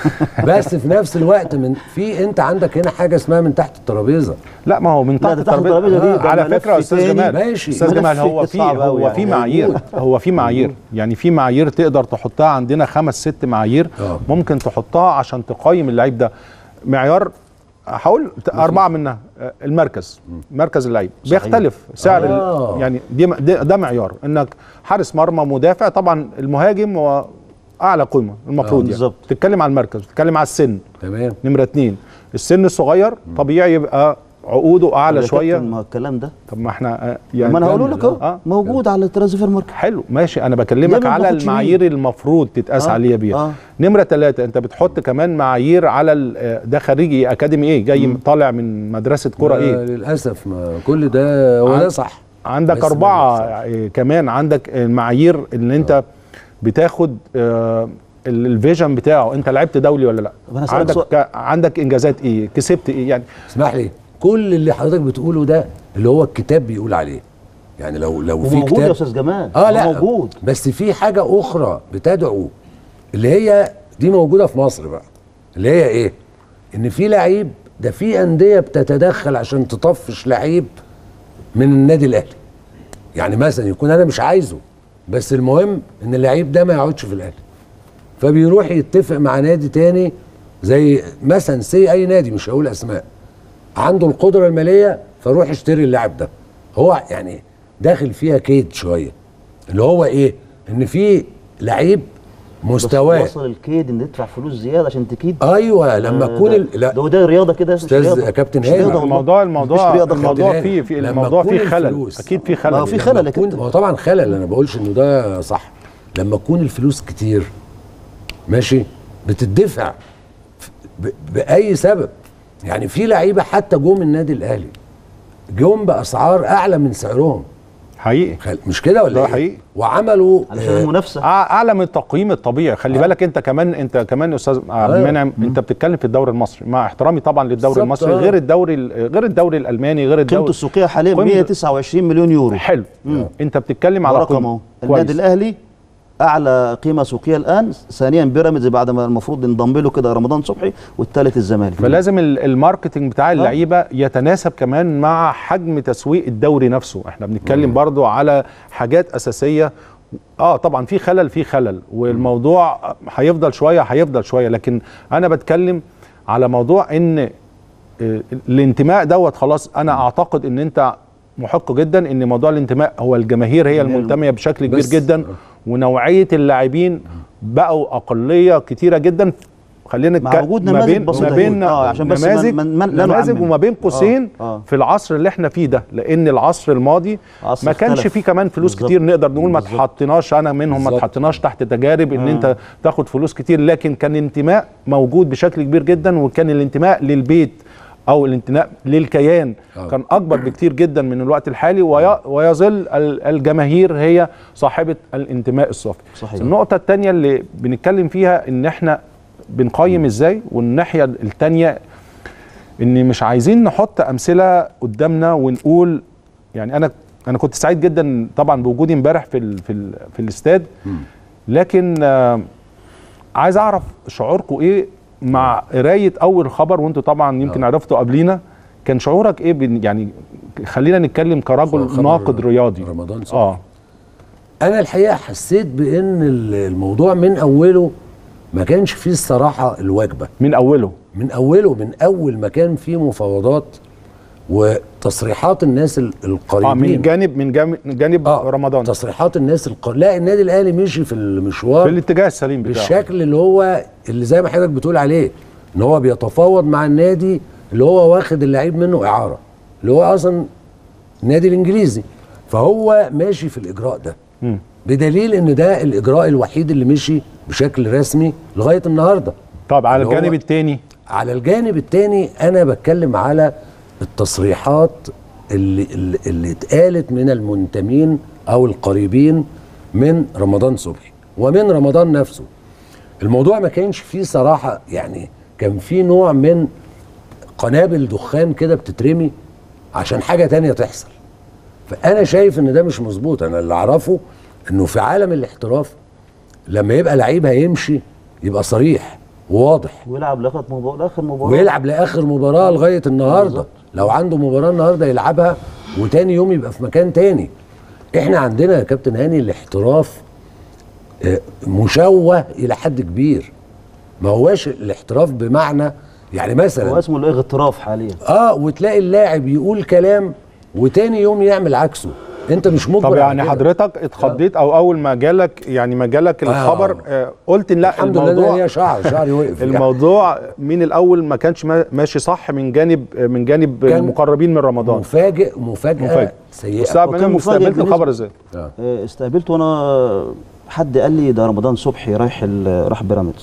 بس في نفس الوقت من في انت عندك هنا حاجه اسمها من تحت الترابيزه لا ما هو من لا، تحت ده تحت الترابيزه الترابيزة دي، ده على ملف فكره يا استاذ تاني. جمال ماشي. استاذ جمال ملف هو في صعب أوي هو يعني. في معايير هو في معايير يعني في معايير تقدر تحطها عندنا خمس ست معايير آه. ممكن تحطها عشان تقيم اللعيب ده معيار هقول اربعه منها آه، المركز مركز اللعيب بيختلف سعر آه. ال- يعني دي ده, ده معيار انك حارس مرمى مدافع طبعا المهاجم هو اعلى قيمه المفروض يعني بالظبط. تتكلم على المركز تتكلم على السن تمام نمره اتنين السن الصغير طبيعي يبقى عقوده اعلى يا شويه كابتن، ما هو الكلام ده طب ما احنا آه، يعني ما انا هقوله لك اهو آه. موجود على الترانسفير ماركت حلو ماشي انا ده بكلمك ما على باخدش المعايير المفروض تتقاس آه، عليها بيها آه. نمره ثلاثة انت بتحط كمان معايير على ال- آه، ده خريجي اكاديمي ايه جاي طالع من مدرسه كره آه، ايه للاسف ما كل ده هو عن- ده صح عندك بس ما أربعة بيحصلش. آه، كمان عندك المعايير اللي أنت بتاخد آه، ال- الفيجن بتاعه أنت لعبت دولي ولا لا طب أنا أسألك عندك سؤال. ك- عندك إنجازات إيه كسبت إيه يعني اسمح لي كل اللي حضرتك بتقوله ده اللي هو الكتاب بيقول عليه يعني لو لو في وموجود يا كتاب استاذ جمال اه هو لا موجود بس في حاجه اخرى بتدعو اللي هي دي موجوده في مصر بقى اللي هي ايه ان في لعيب ده في انديه بتتدخل عشان تطفش لعيب من النادي الاهلي يعني مثلا يكون انا مش عايزه بس المهم ان اللعيب ده ما يقعدش في الاهلي فبيروح يتفق مع نادي تاني زي مثلا سي اي نادي مش هقول اسماء عنده القدره الماليه فروح اشتري اللاعب ده هو يعني داخل فيها كيد شويه اللي هو ايه ان في لعيب بس مستواه وصل الكيد ان تدفع فلوس زياده عشان تكيد ايوه لما ده- تكون ده- ال- لا ده ده رياضه كده مش أستاذ رياضة. كابتن مش هاني، رياضة والله. الموضوع مش الموضوع رياضة الموضوع خالص. فيه في لما الموضوع تكون فيه خلل الفلوس- أكيد فيه ما خلل هو في يعني. خلل يا لما تكون- كابتن هو طبعا خلل انا بقولش انه ده صح لما تكون الفلوس كتير ماشي بتدفع ب- باي سبب يعني في لعيبه حتى جم النادي الاهلي جم باسعار اعلى من سعرهم حقيقي خل- مش كده ولا ده ايه حقيقي. وعملوا علشان آه، المنافسه أع- اعلى من التقييم الطبيعي خلي بالك انت كمان انت كمان يا استاذ عبد أيوة. المنعم انت بتتكلم في الدوري المصري مع احترامي طبعا للدوري بالظبط، المصري آه. غير الدوري ال- غير الدوري الالماني غير قيمته الدوري السوقيه حاليا قيمة- 129 مليون يورو حلو انت بتتكلم على رقم قيمة. اهو كويس. النادي الاهلي اعلى قيمه سوقيه الان ثانيا بيراميدز بعد ما المفروض ينضم له كده رمضان صبحي والثالث الزمالك فلازم ال- الماركتنج بتاع اللعيبه يتناسب كمان مع حجم تسويق الدوري نفسه احنا بنتكلم برضو على حاجات اساسيه اه طبعا في خلل في خلل والموضوع هيفضل شويه هيفضل شويه لكن انا بتكلم على موضوع ان آه، الانتماء دوت خلاص انا اعتقد ان انت محق جدا ان موضوع الانتماء هو الجماهير هي المنتميه بشكل كبير بس. جدا ونوعيه اللاعبين بقوا اقليه كتيره جدا خلينا مع نتك- وجود ما نماذج بين بسيطة ما بين هنا. آه، عشان بس ما- نماذج ما- ما- لا نماذج نعمم. وما بين قوسين آه، آه. في العصر اللي احنا فيه ده لان العصر الماضي عصر ما كانش اختلف. فيه كمان فلوس بالظبط. كتير نقدر نقول ما بالظبط. تحطناش انا منهم ما بالظبط. تحطناش تحت تجارب ان انت تاخد فلوس كتير لكن كان انتماء موجود بشكل كبير جدا وكان الانتماء للبيت او الانتماء للكيان آه. كان اكبر بكتير جدا من الوقت الحالي وي- ويظل ال- الجماهير هي صاحبه الانتماء الصافي صحيح. النقطه الثانيه اللي بنتكلم فيها ان احنا بنقيم ازاي والناحيه الثانيه ان مش عايزين نحط امثله قدامنا ونقول يعني انا انا كنت سعيد جدا طبعا بوجودي امبارح في ال في ال في الاستاد لكن آه، عايز اعرف شعوركم ايه مع قرايه اول خبر وانتوا طبعا يمكن عرفتوا قبلينا كان شعورك ايه بن- يعني خلينا نتكلم كرجل خبر ناقد رياضي رمضان صبحي اه انا الحقيقه حسيت بان ال- الموضوع من اوله ما كانش فيه الصراحه الواجبه من اوله من اوله من اول ما كان فيه مفاوضات وتصريحات الناس ال- القريبين اه من جانب من جانب, من جانب آه، رمضان تصريحات الناس القر... لا النادي الاهلي مشي في المشوار في الاتجاه السليم بتاعه بالشكل اللي هو اللي زي ما حضرتك بتقول عليه ان هو بيتفاوض مع النادي اللي هو واخد اللعيب منه اعاره اللي هو اصلا النادي الانجليزي فهو ماشي في الاجراء ده مم. بدليل ان ده الاجراء الوحيد اللي مشي بشكل رسمي لغايه النهارده طب على اللي هو- الجانب الثاني على الجانب الثاني انا بتكلم على التصريحات اللي اللي, اللي اتقالت من المنتمين او القريبين من رمضان صبحي ومن رمضان نفسه الموضوع ما كانش فيه صراحه يعني كان فيه نوع من قنابل دخان كده بتترمي عشان حاجه تانية تحصل فانا شايف ان ده مش مظبوط انا اللي اعرفه انه في عالم الاحتراف لما يبقى لعيب هيمشي يبقى صريح وواضح ويلعب لاخر مباراه لاخر مباراه ويلعب لاخر مباراه لغايه النهارده بالظبط. لو عنده مباراه النهارده يلعبها وتاني يوم يبقى في مكان تاني احنا عندنا يا كابتن هاني الاحتراف آه، مشوه الى حد كبير ما هواش الاحتراف بمعنى يعني هو مثلا اسمه الاغتراف حاليا اه وتلاقي اللاعب يقول كلام وتاني يوم يعمل عكسه انت مش مجبر طب على يعني كده. حضرتك اتخضيت او اول ما جالك يعني ما جالك الخبر آه قلت لا الحمد لله إن الموضوع هي شعر شعري وقف يعني. الموضوع من الاول ما كانش ما- ماشي صح من جانب من جانب كان المقربين من رمضان مفاجئ مفاجاه مفاجئ. سيئه استقبل وكان مفاجئ استقبلت بالنسبة- الخبر ازاي؟ آه. آه، استقبلت وانا حد قال لي ده رمضان صبحي رايح ال- راح بيراميدز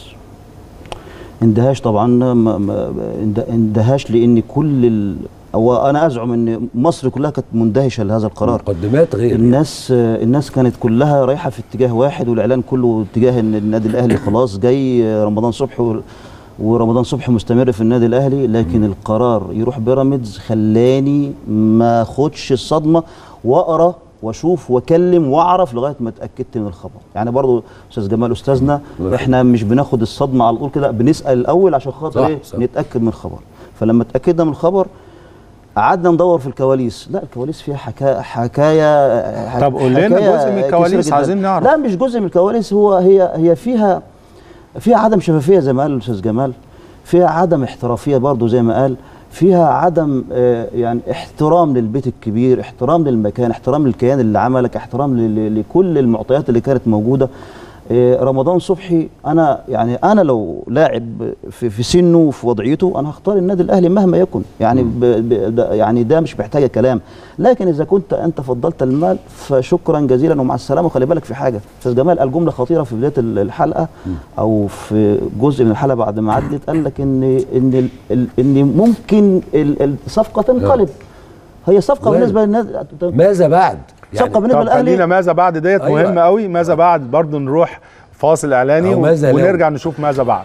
اندهاش طبعا ما- ما- اند- اندهاش لان كل ال... او انا ازعم ان مصر كلها كانت مندهشه لهذا القرار مقدمات غير الناس الناس كانت كلها رايحه في اتجاه واحد والاعلان كله اتجاه ان النادي الاهلي خلاص جاي رمضان صبحي و- ورمضان صبحي مستمر في النادي الاهلي لكن القرار يروح بيراميدز خلاني ما اخدش الصدمه واقرا واشوف واكلم واعرف لغايه ما اتاكدت من الخبر يعني برضو استاذ جمال استاذنا احنا مش بناخد الصدمه على طول كده بنسال الاول عشان خاطر صح، ايه صح. نتاكد من الخبر فلما اتاكدنا من الخبر قعدنا ندور في الكواليس لا الكواليس فيها حكايه حكايه طب قول لنا حكاية جزء من كتيرة الكواليس، جداً. عايزين نعرف. لا مش جزء من الكواليس هو هي هي فيها فيها عدم شفافيه زي ما قال الاستاذ جمال فيها عدم احترافيه برضو زي ما قال فيها عدم آه، يعني احترام للبيت الكبير احترام للمكان احترام للكيان اللي عملك احترام ل- ل- لكل المعطيات اللي كانت موجوده إيه، رمضان صبحي انا يعني انا لو لاعب في, في سنه وفي وضعيته انا هختار النادي الاهلي مهما يكن يعني ب ب ده يعني ده مش محتاجه كلام لكن اذا كنت انت فضلت المال فشكرا جزيلا ومع السلامه وخلي بالك في حاجه استاذ جمال قال جمله خطيره في بدايه ال- الحلقه او في جزء من الحلقه بعد ما عدت قال لك ان ان ال- ال- ان ممكن ال- الصفقه تنقلب هي صفقه وارد. بالنسبه للنادي ماذا بعد؟ صفقه بالنسبه طب خلينا للاهلي ماذا بعد ديت أيوة. مهمه قوي ماذا بعد برضو نروح فاصل اعلاني أو ماذا لو. ونرجع نشوف ماذا بعد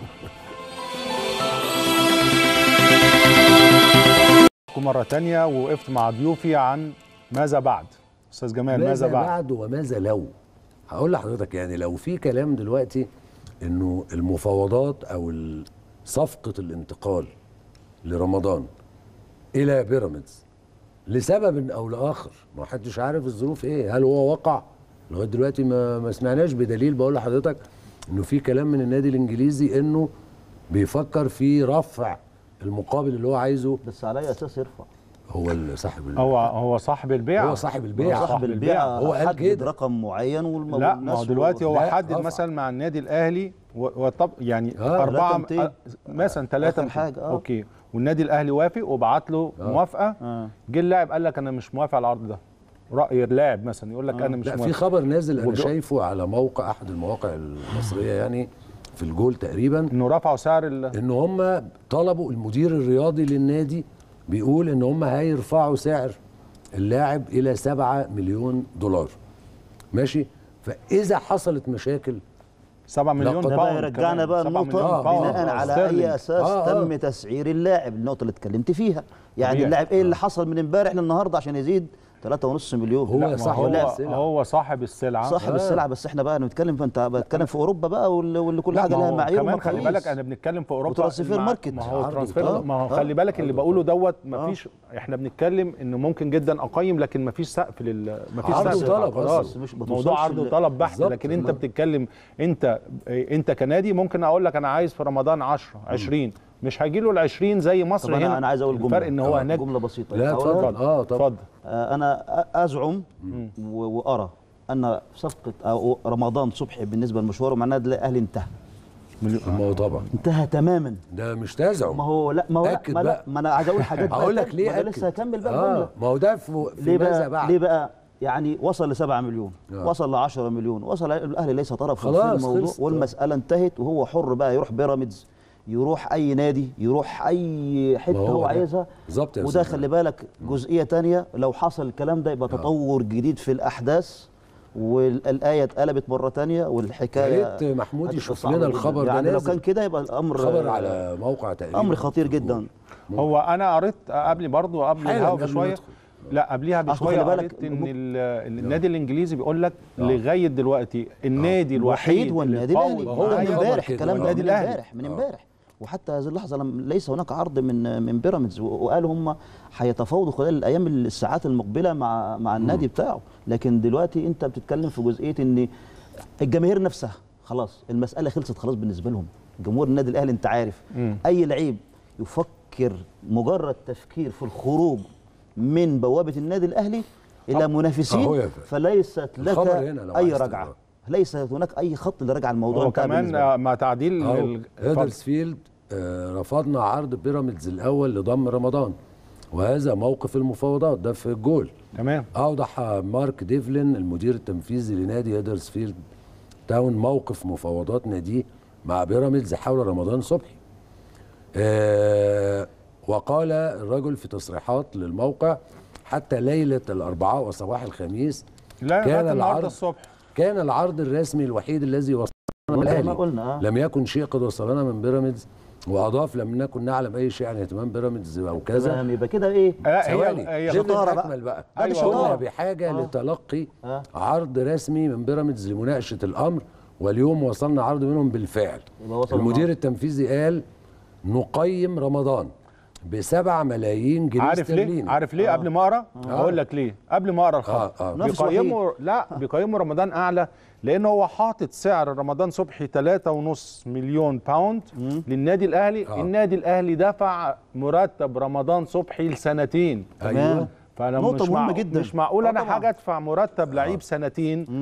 مرة تانية ووقفت مع ضيوفي عن ماذا بعد استاذ جمال ماذا, ماذا بعد, بعد وماذا لو هقول لحضرتك يعني لو في كلام دلوقتي انه المفاوضات او ال- صفقه الانتقال لرمضان الى بيراميدز لسبب او لاخر ما حدش عارف الظروف ايه هل هو وقع لغايه دلوقتي ما ما سمعناش بدليل بقول لحضرتك انه في كلام من النادي الانجليزي انه بيفكر في رفع المقابل اللي هو عايزه بس على اي اساس يرفع هو اللي صاحب ال- هو هو صاحب البيع هو صاحب البيع صاحب صاحب البيع هو قال حدد كده. رقم معين والم... لا ما والناس هو دلوقتي هو لا، حدد رفع. مثلا مع النادي الاهلي و- وطب يعني آه، اربعه تلاتة ميتين. آه، مثلا ثلاثه آخر حاجة، آه. اوكي والنادي الاهلي وافق وبعت له موافقه آه. جه اللاعب قال لك انا مش موافق على العرض ده راي اللاعب مثلا يقول لك انا مش لا في موافق خبر نازل انا ودو- شايفه على موقع احد المواقع المصريه يعني في الجول تقريبا انه رفعوا سعر ال... ان هم طلبوا المدير الرياضي للنادي بيقول ان هم هيرفعوا سعر اللاعب الى 7 مليون دولار ماشي فاذا حصلت مشاكل 7 مليون قد- ده باوند بقى يرجعنا كمان. بقى 7 النقطة مليون باوند. بناء على ستيرلينج. أي أساس آه، آه. تم تسعير اللاعب النقطة اللي اتكلمت فيها يعني طبيعي. اللاعب إيه اللي حصل من امبارح للنهاردة عشان يزيد 3.5 مليون هو لا، ما صح هو ولا هو, السلعة. هو صاحب السلعه صاحب آه. السلعة بس احنا بقى بنتكلم فانت بتكلم في اوروبا بقى واللي واللي كل لا حاجه ما لها هو معايير كمان خلي ومقاييس. بالك انا بنتكلم في اوروبا وترانسفير مع- ماركت. ما هو عرض ترانسفير وطلب. ما هو آه. خلي بالك اللي عرض بقوله دوت آه. ما فيش احنا بنتكلم انه ممكن جدا اقيم لكن ما فيش سقف لل ما فيش عرض سقف وطلب للعقارات. أصلاً. مش موضوع بتوصلش عرض ل- وطلب بحت بالظبط. لكن انت نعم. بتتكلم انت انت كنادي ممكن اقول لك انا عايز في رمضان 10 20 مش هيجي له ال 20 زي مصر طب هنا انا انا عايز اقول جمله الفرق ان هو آه، هناك جمله بسيطه لا أقولها؟ اتفضل اه طبعا اتفضل آه، انا أ- ازعم و- وارى ان صفقه أو رمضان صبحي بالنسبه لمشواره مع النادي الاهلي انتهى ما هو طبعا انتهى تماما ده مش تزعم ما هو لا ما هو لا أكد ما, لا بقى. ما انا عايز اقول حاجات بقى هقول لك تانية. ليه ما أنا أكد. لسه هكمل بقى اه الجمله ما هو ده في, في ليه ماذا بقى بعد ليه بقى يعني وصل ل 7 مليون آه. وصل ل 10 مليون وصل الاهلي ليس طرفا في خلاص، الموضوع خلصت. والمساله انتهت وهو حر بقى يروح بيراميدز يروح اي نادي يروح اي ما حته هو هو ده. عايزها بالظبط يا وده أستاذ خلي بالك جزئيه تانية لو حصل الكلام ده يبقى تطور جديد في الاحداث والايه اتقلبت مره تانية والحكايه يا ريت محمود هتبقى يشوف صعبة لنا جداً. الخبر ده يعني لو نازل. كان كده يبقى الامر خبر على موقع تقريبا امر خطير جدا هو انا قريت قبل برضه قبل حالا الهوا قبل ما بشويه ندخل. لا قبليها أصل بشويه خلي بالك قريت ان الجمهور- ال- النادي الانجليزي بيقول لك لغايه دلوقتي النادي الوحيد الوحيد والنادي اللي الاهلي فاوض هو ده ده من الخبر امبارح كده. الكلام ده النادي من الأهلي. امبارح من آه. امبارح وحتى هذه اللحظه لم ليس هناك عرض من من بيراميدز و- وقالوا هم هيتفاوضوا خلال الايام الساعات المقبله مع مع النادي بتاعه لكن دلوقتي انت بتتكلم في جزئيه ان الجماهير نفسها خلاص المساله خلصت خلاص بالنسبه لهم جمهور النادي الاهلي انت عارف مم. اي لعيب يفكر مجرد تفكير في الخروج من بوابه النادي الاهلي الى أهو منافسين يا فندم. فليست لك الخبر هنا لو اي عايز رجعه تقرأ. ليس هناك اي خط لرجع الموضوع هو انتهى كمان بالنسبة لك. آه، مع تعديل اهو ال- اتفضل. هيدرسفيلد آه، رفضنا عرض بيراميدز الاول لضم رمضان وهذا موقف المفاوضات ده في الجول تمام اوضح مارك ديفلين المدير التنفيذي لنادي هيدرسفيلد تاون موقف مفاوضات ناديه مع بيراميدز حول رمضان صبحي آه وقال الرجل في تصريحات للموقع حتى ليله الاربعاء وصباح الخميس لا كان كان النهارده العرض الصبح كان العرض الرسمي الوحيد الذي وصلنا من زي ما الاهلي قلنا اه لم يكن شيء قد وصلنا من بيراميدز واضاف لم نكن نعلم اي شيء عن اهتمام بيراميدز او كذا تمام يبقى كده ايه لا ثواني هي هي شبه شطارة بقى. الأكمل بقى ده أيوة، شطارة. كنا بحاجه آه. لتلقي آه. عرض رسمي من بيراميدز لمناقشه الامر واليوم وصلنا عرض منهم بالفعل يبقى وصل المدير النهاردة. التنفيذي قال نقيم رمضان بسبعة ملايين جنيه عارف ليه استرليني عارف ليه قبل ما اقرا هقول لك ليه قبل ما اقرا الخبر آه، آه. نفس بيقيموا لا بيقيموا رمضان اعلى لان هو حاطط سعر رمضان صبحي 3.5 مليون باوند للنادي الاهلي آه. النادي الاهلي دفع مرتب رمضان صبحي لسنتين ايوه تمام فانا نقطة مش مهمة مع... جدا. مش معقول آه انا طبعاً. حاجه ادفع مرتب لعيب سنتين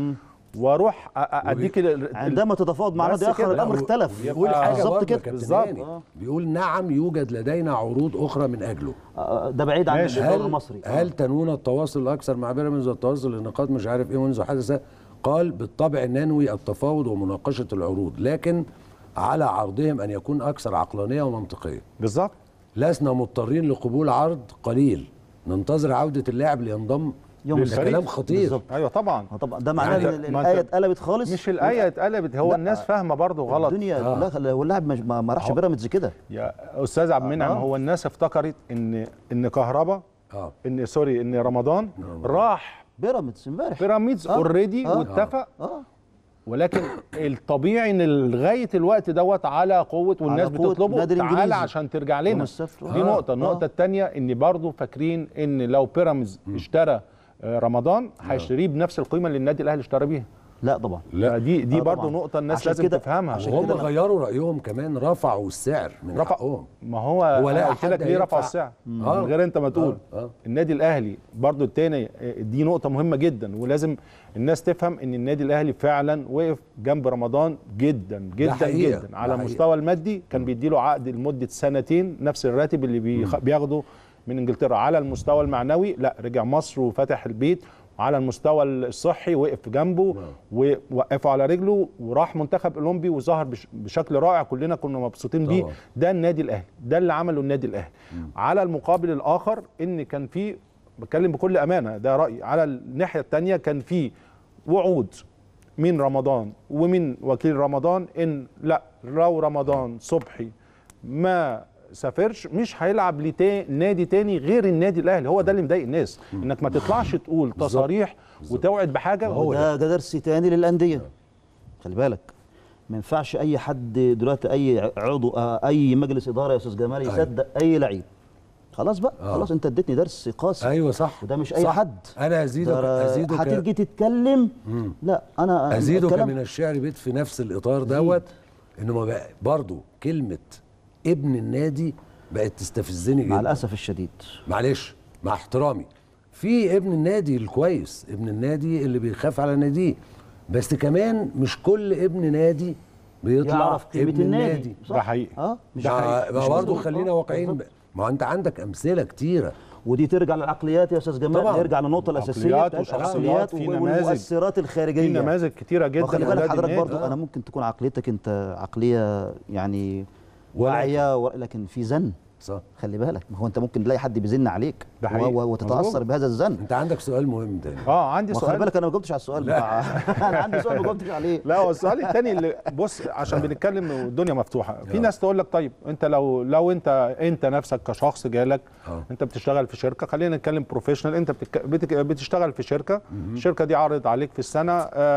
واروح أ- أ- اديك ال- ال- عندما تتفاوض مع بس نادي اخر كده. الامر لا، اختلف بيقول يبقى حاجه بالظبط برضه كده. يا كابتن بالظبط. هاني. آه. بيقول نعم يوجد لدينا عروض اخرى من اجله آه، ده بعيد عن ماشي. الدوري هل المصري هل تنون التواصل اكثر مع بيراميدز والتواصل لنقاط مش عارف ايه منذ حدث قال بالطبع ننوي التفاوض ومناقشه العروض لكن على عرضهم ان يكون اكثر عقلانيه ومنطقيه بالظبط لسنا مضطرين لقبول عرض قليل ننتظر عوده اللاعب لينضم يوم ده الفريق. كلام خطير بالظبط. ايوه طبعا آه، طبعا ده معناه يعني ان ما أنت- الايه اتقلبت خالص مش الايه اتقلبت هو لا. الناس فاهمه برضه غلط الدنيا آه. كلها هو اللاعب مش- ما ما راحش بيراميدز كده يا استاذ عبد المنعم آه. هو الناس افتكرت ان ان كهربا اه ان سوري ان رمضان راح بيراميدز امبارح بيراميدز آه. اوريدي آه. واتفق اه ولكن الطبيعي ان لغايه الوقت دوت على قوه والناس على قوة بتطلبه النادي تعالى الإنجليزي. عشان ترجع يوم لنا السبت. دي آه. نقطه النقطه آه. الثانيه ان برضو فاكرين ان لو بيراميدز اشترى آه، رمضان هيشتريه بنفس القيمه اللي النادي الاهلي اشترى بيها لا طبعا لا. دي دي آه برضو طبعاً. نقطه الناس عشان لازم كده- تفهمها عشان وهم كده أنا- غيروا رايهم كمان رفعوا السعر من رفع حقهم ما هو هو لا انا قلت حد لك ليه رفع هيدفع. السعر آه. من غير انت ما تقول آه. آه. النادي الاهلي برضو التاني آه، دي نقطه مهمه جدا ولازم الناس تفهم ان النادي الاهلي فعلا وقف جنب رمضان جدا جدا حقيقة. جدا على ده المستوى المادي كان بيديله عقد لمده سنتين نفس الراتب اللي بيخ- بياخده من انجلترا على المستوى المعنوي لا رجع مصر وفتح البيت وعلى المستوى الصحي وقف جنبه ووقفه على رجله وراح منتخب اولمبي وظهر بش- بشكل رائع كلنا كنا مبسوطين بيه طبعا. ده النادي الاهلي ده اللي عمله النادي الاهلي على المقابل الاخر ان كان في بتكلم بكل امانه ده رايي على الناحيه الثانيه كان في وعود من رمضان ومن وكيل رمضان ان لا لو رمضان صبحي ما سافرش مش هيلعب لتا... نادي تاني غير النادي الاهلي هو ده اللي مضايق الناس انك ما تطلعش تقول تصاريح وتوعد بحاجه هو ده ده درس تاني للانديه خلي بالك ما ينفعش اي حد دلوقتي اي عضو آه، اي مجلس اداره يا استاذ جمال أيوة. يصدق اي لعيب خلاص بقى آه. خلاص انت اديتني درس قاسي ايوه صح وده مش اي صح. حد انا ازيدك ده ازيدك هتيجي تتكلم لا انا ازيدك الكلام- من الشعر بيت في نفس الاطار دوت انه ما بقى برضه كلمه ابن النادي بقت تستفزني جدا مع الاسف الشديد معلش مع احترامي في ابن النادي الكويس ابن النادي اللي بيخاف على ناديه بس كمان مش كل ابن نادي بيطلع يعرف قيمه ابن النادي النادي صح؟ ده حقيقي. اه مش ده ما حقيقي. ما مش برضه مظبوط. خلينا آه، واقعيين بالظبط. ما انت عندك امثله كتيره ودي ترجع للعقليات يا استاذ جمال طبعاً. نرجع للنقطه الاساسيه عقليات بتاعت وشخصيات، العقليات في و- نماذج. والمؤثرات الخارجيه في نماذج كتيره جدا وخلي بالك لأولاد حضرتك النادي. برضو آه. انا ممكن تكون عقليتك انت عقليه يعني ولكن- واعيه و- لكن في زن صح خلي بالك ما هو انت ممكن تلاقي حد بيزن عليك ده حقيقي. و- و- وتتاثر مظبوط. بهذا الزن انت عندك سؤال مهم تاني اه عندي وخلي سؤال بالك انا ما جاوبتش على السؤال بتاع انا عندي سؤال ما جاوبتش عليه لا هو السؤال الثاني اللي بص عشان بنتكلم والدنيا مفتوحه في آه. ناس تقول لك طيب انت لو لو انت انت نفسك كشخص جالك آه. انت بتشتغل في شركه خلينا نتكلم بروفيشنال انت بتك... بتك... بتشتغل في شركه الشركه دي عرضت عليك في السنه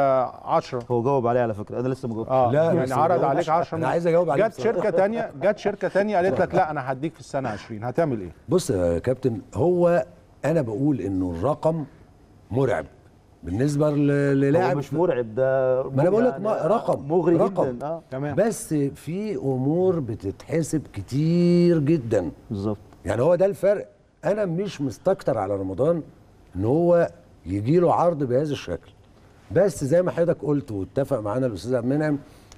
10 هو جاوب عليه على فكره انا لسه ما جاوبتش اه لا، يعني بس عرض ما عليك جاوبش. 10 أنا عايز أجاوب عليه جت بصراحة. شركه ثانيه جت شركه ثانيه قالت لك لا انا هديك في السنه 20 هتعمل ايه؟ بص يا كابتن هو انا بقول انه الرقم مرعب بالنسبه ل- هو للاعب مش مرعب ده ما انا بقول لك يعني ما- رقم مغري رقم. جدا اه تمام بس في امور بتتحسب كتير جدا بالظبط يعني هو ده الفرق انا مش مستكتر على رمضان ان هو يجي له عرض بهذا الشكل بس زي ما حضرتك قلت واتفق معانا الاستاذ عبد المنعم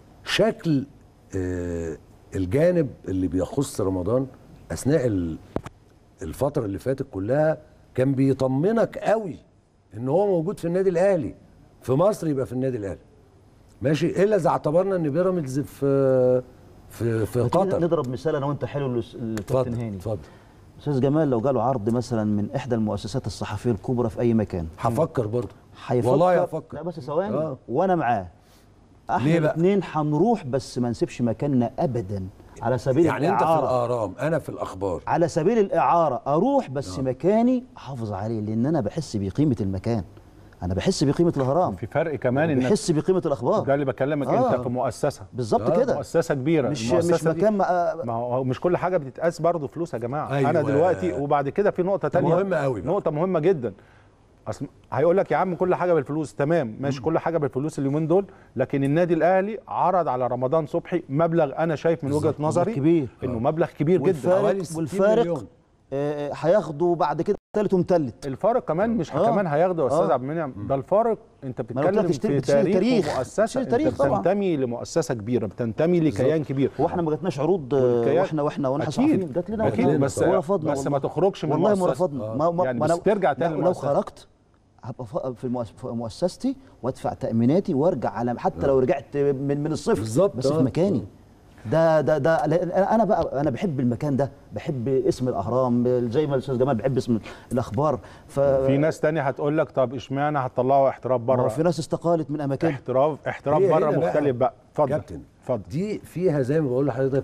شكل آه الجانب اللي بيخص رمضان اثناء ال- الفتره اللي فاتت كلها كان بيطمنك قوي ان هو موجود في النادي الاهلي في مصر يبقى في النادي الاهلي ماشي الا اذا اعتبرنا ان بيراميدز في في في ما تيجي قطر نضرب مثال انا وانت حلو للس- للكابتن اتفضل هاني اتفضل استاذ جمال لو جاله عرض مثلا من احدى المؤسسات الصحفيه الكبرى في اي مكان هفكر برضه هيفكر والله هفكر لا بس ثواني آه. وانا معاه ليه احنا بقى؟ الاثنين هنروح بس ما نسيبش مكاننا ابدا على سبيل يعني انت في الاعاره الارام انا في الاخبار على سبيل الاعاره اروح بس مكاني احافظ عليه لان انا بحس بقيمه المكان انا بحس بقيمه الهرام في فرق كمان انك بحس بقيمه الاخبار ده اللي بكلمك آه. انت في مؤسسه بالظبط آه، كده مؤسسه كبيره مش مش المؤسسة دي- مكان ما ما هو مش كل حاجه بتتقاس برضه فلوس يا جماعه أيوة. انا دلوقتي وبعد كده في نقطه تانية مهمة أوي بقى. نقطه مهمه جدا اصل هيقول لك يا عم كل حاجه بالفلوس تمام ماشي كل حاجه بالفلوس اليومين دول لكن النادي الاهلي عرض على رمضان صبحي مبلغ انا شايف من وجهه نظري كبير. انه مبلغ كبير جدا حوالي والفارق 60 والفارق مليون. آه، هياخدوا بعد كده تالت ومتلت الفارق كمان مش آه. كمان هياخده يا استاذ آه. عبد المنعم ده الفارق انت ما أنا قلت لك بتتكلم تشتري- في بتشتري تاريخ, تاريخ. ومؤسسه بتشتري انت تاريخ طبعا. بتنتمي لمؤسسه كبيره بتنتمي لكيان كبير هو احنا ما جاتناش عروض آه، والكيان- واحنا واحنا واحنا أكيد. صحفيين جات لنا أكيد، وإحنا بس- ورفضنا بس والله. ما تخرجش من والله ما المؤسسة. رفضنا آه. ما ما يعني ما بس أنا- ترجع لا، تاني لو للمؤسسة. خرجت هبقى ف- في المؤس- في مؤسستي وادفع تاميناتي وارجع على حتى لو رجعت من من الصفر بالظبط، بس في آه. مكاني ده ده ده لأن انا بقى انا بحب المكان ده بحب اسم الاهرام زي ما الاستاذ جمال بحب اسم الاخبار ف في ناس تانية هتقول لك طب اشمعنى هتطلعوا احتراف ما بره هو في ناس استقالت من اماكن احتراف احتراف هي بره هنا بقى. مختلف بقى اتفضل كابتن اتفضل دي فيها زي ما بقول لحضرتك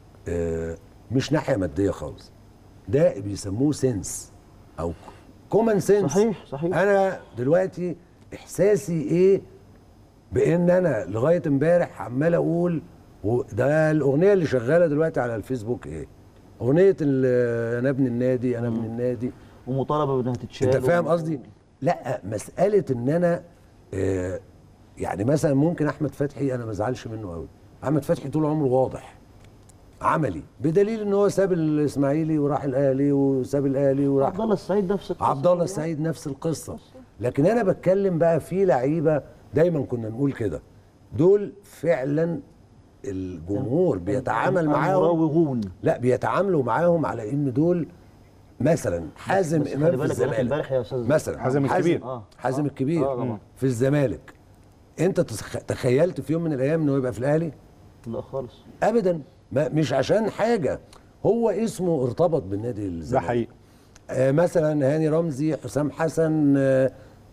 آه، مش ناحيه ماديه خالص ده بيسموه سنس او كومن سنس صحيح، صحيح. انا دلوقتي احساسي ايه بان انا لغايه امبارح عمال اقول و- ده الاغنيه اللي شغاله دلوقتي على الفيسبوك ايه اغنيه ال- انا ابن النادي انا ابن النادي ومطالبه بانها تتشال انت فاهم و- قصدي لا مساله ان انا آه يعني مثلا ممكن احمد فتحي انا ما ازعلش منه قوي احمد فتحي طول عمره واضح عملي بدليل ان هو ساب الاسماعيلي وراح الاهلي وساب الاهلي وراح عبد الله السعيد نفس القصة. عبد الله السعيد نفس القصه لكن انا بتكلم بقى في لعيبه دايما كنا نقول كده دول فعلا الجمهور بيتعامل معاهم المراوغون لا بيتعاملوا معاهم على ان دول مثلا حازم بس خلي امام في بالك الزمالك امبارح يا أستاذ مثلا حازم الكبير. آه. حازم آه. الكبير آه طبعا. في الزمالك انت تسخ- تخيلت في يوم من الايام انه يبقى في الاهلي لا خالص ابدا ما مش عشان حاجه هو اسمه ارتبط بالنادي ده الزمالك حقيقي آه مثلا هاني رمزي حسام حسن آه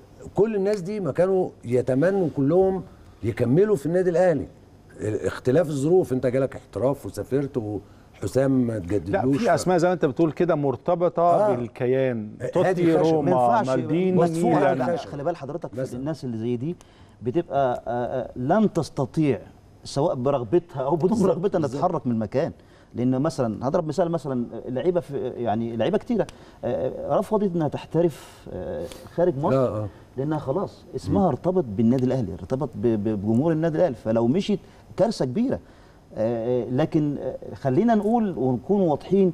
كل الناس دي ما كانوا يتمنوا كلهم يكملوا في النادي الاهلي آه، اختلاف الظروف انت جالك احتراف وسافرت وحسام ما لا تجددلوش في اسماء زي ما انت بتقول كده مرتبطه آه. بالكيان هادي توتي خشب. ما روما ينفعش مالديني مدفوع ميلان. لا، خشب. خلي بال حضرتك في مثلا. الناس اللي زي دي بتبقى آه، آه، لن تستطيع سواء برغبتها او بدون رغبتها انها تتحرك من المكان لان مثلا هضرب مثال مثلا لعيبه في يعني لعيبه كتيره آه، رفضت انها تحترف آه، خارج مصر آه، آه. لانها خلاص اسمها ارتبط بالنادي الاهلي ارتبط ب- ب- بجمهور النادي الاهلي فلو مشيت كارثه كبيره آه، آه، لكن آه، خلينا نقول ونكون واضحين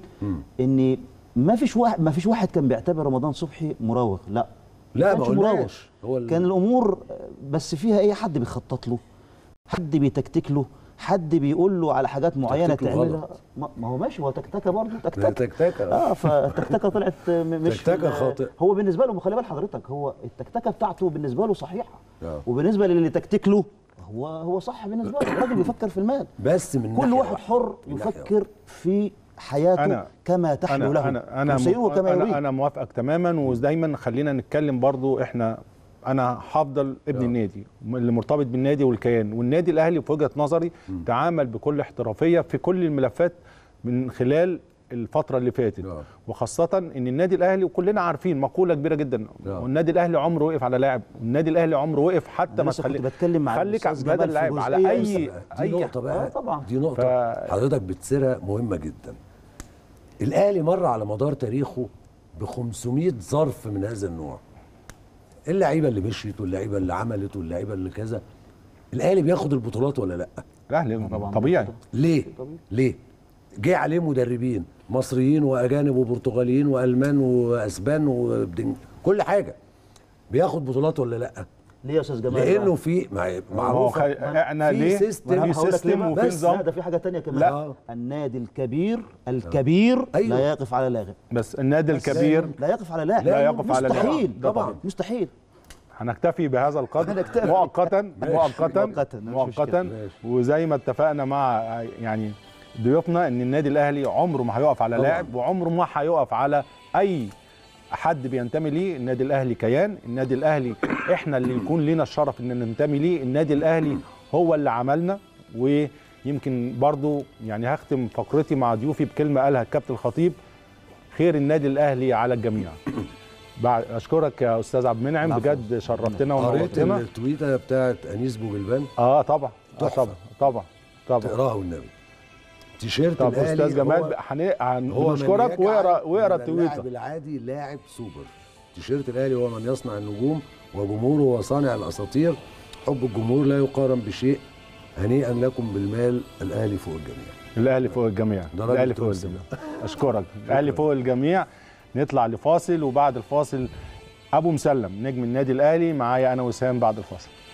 ان ما فيش واحد ما فيش واحد كان بيعتبر رمضان صبحي مراوغ لا لا، كانش ما مراوغ قلناش. هو ال- كان الامور آه، بس فيها ايه حد بيخطط له حد بيتكتك له حد بيقول له على حاجات معينه تكتيك له تعملها غلط. ما ما هو ماشي هو تكتكه برضه ما تكتكه تكتكة. اه فالتكتكه طلعت م- مش في تكتكة ال- خاطئة. هو بالنسبه له خلي بال حضرتك هو التكتكه بتاعته بالنسبه له صحيحه آه. وبالنسبه للي تكتك له هو هو صح بالنسبه له الراجل بيفكر في المال بس من كل ناحية واحد واحدة. حر من ناحية يفكر في حياته أنا- كما تحلو انا له انا انا وسيره كما يريد انا, أنا موافقك تماما ودايما خلينا نتكلم برضو احنا انا هفضل ابن آه. النادي اللي مرتبط بالنادي والكيان والنادي الاهلي في وجهه نظري تعامل بكل احترافيه في كل الملفات من خلال الفترة اللي فاتت آه. وخاصة ان النادي الاهلي وكلنا عارفين مقولة كبيرة جدا آه. والنادي الاهلي عمره وقف على لاعب والنادي الاهلي عمره وقف حتى أنا ما لسه كنت تخلي بتكلم مع خليك الأستاذ على جمال بدل في لاعب على جزئية اي دي اي نقطة بقى آه طبعا. دي نقطة ف- حضرتك بتسيرها مهمة جدا الأهلي مر على مدار تاريخه ب 500 ظرف من هذا النوع اللعيبة اللي مشيت واللعيبة اللي عملت واللعيبة اللي كذا الأهلي بياخد البطولات ولا لأ؟ الاهلي طبعاً. طبيعي ليه؟ طبيعي. ليه؟ جه عليه مدربين مصريين واجانب وبرتغاليين والمان واسبان وبدن كل حاجه بياخد بطولات ولا لا؟ ليه يا استاذ جمال لانه بقى؟ في مع- ما هو معروفه خي... احنا في ليه سيستم. في هقول لك ليه سيستم بقى؟ وفي بس لا نظام ده في حاجه تانية كمان لا. النادي الكبير الكبير أيوة. لا يقف على لاغب بس النادي بس الكبير لا يقف على لاعب لا يقف على لاعب. مستحيل ده طبعا. مستحيل هنكتفي بهذا القدر هنكتفي. مؤقتا مؤقتا مؤقتاً، مش مؤقتا مشكلة. ماشي. وزي ما اتفقنا مع يعني ضيوفنا ان النادي الاهلي عمره ما هيقف على طبعاً. لاعب وعمره ما هيقف على اي حد بينتمي ليه النادي الاهلي كيان النادي الاهلي احنا اللي يكون لنا الشرف ان ننتمي ليه النادي الاهلي هو اللي عملنا ويمكن برضو يعني هختم فقرتي مع ضيوفي بكلمه قالها الكابتن الخطيب خير النادي الاهلي على الجميع بعد اشكرك يا استاذ عبد المنعم العفو. بجد شرفتنا قريت ونورتنا التويته بتاعت انيس بوجلبان اه طبعا آه تحفة. طبعا طبعا طبعا تقراها والنبي تيشيرت طب الاهلي استاذ جمال هو- هن- هن- هو من هنشكرك يجعل واقرا واقرا من اللاعب التويتر العادي لاعب سوبر تيشيرت الاهلي هو من يصنع النجوم وجمهوره هو صانع الاساطير حب الجمهور لا يقارن بشيء هنيئا لكم بالمال الاهلي فوق الجميع الاهلي فوق الجميع ده راجل الاهلي فوق تونسي. الجميع اشكرك الاهلي فوق الجميع نطلع لفاصل وبعد الفاصل ابو مسلم نجم النادي الاهلي معايا انا وسام بعد الفاصل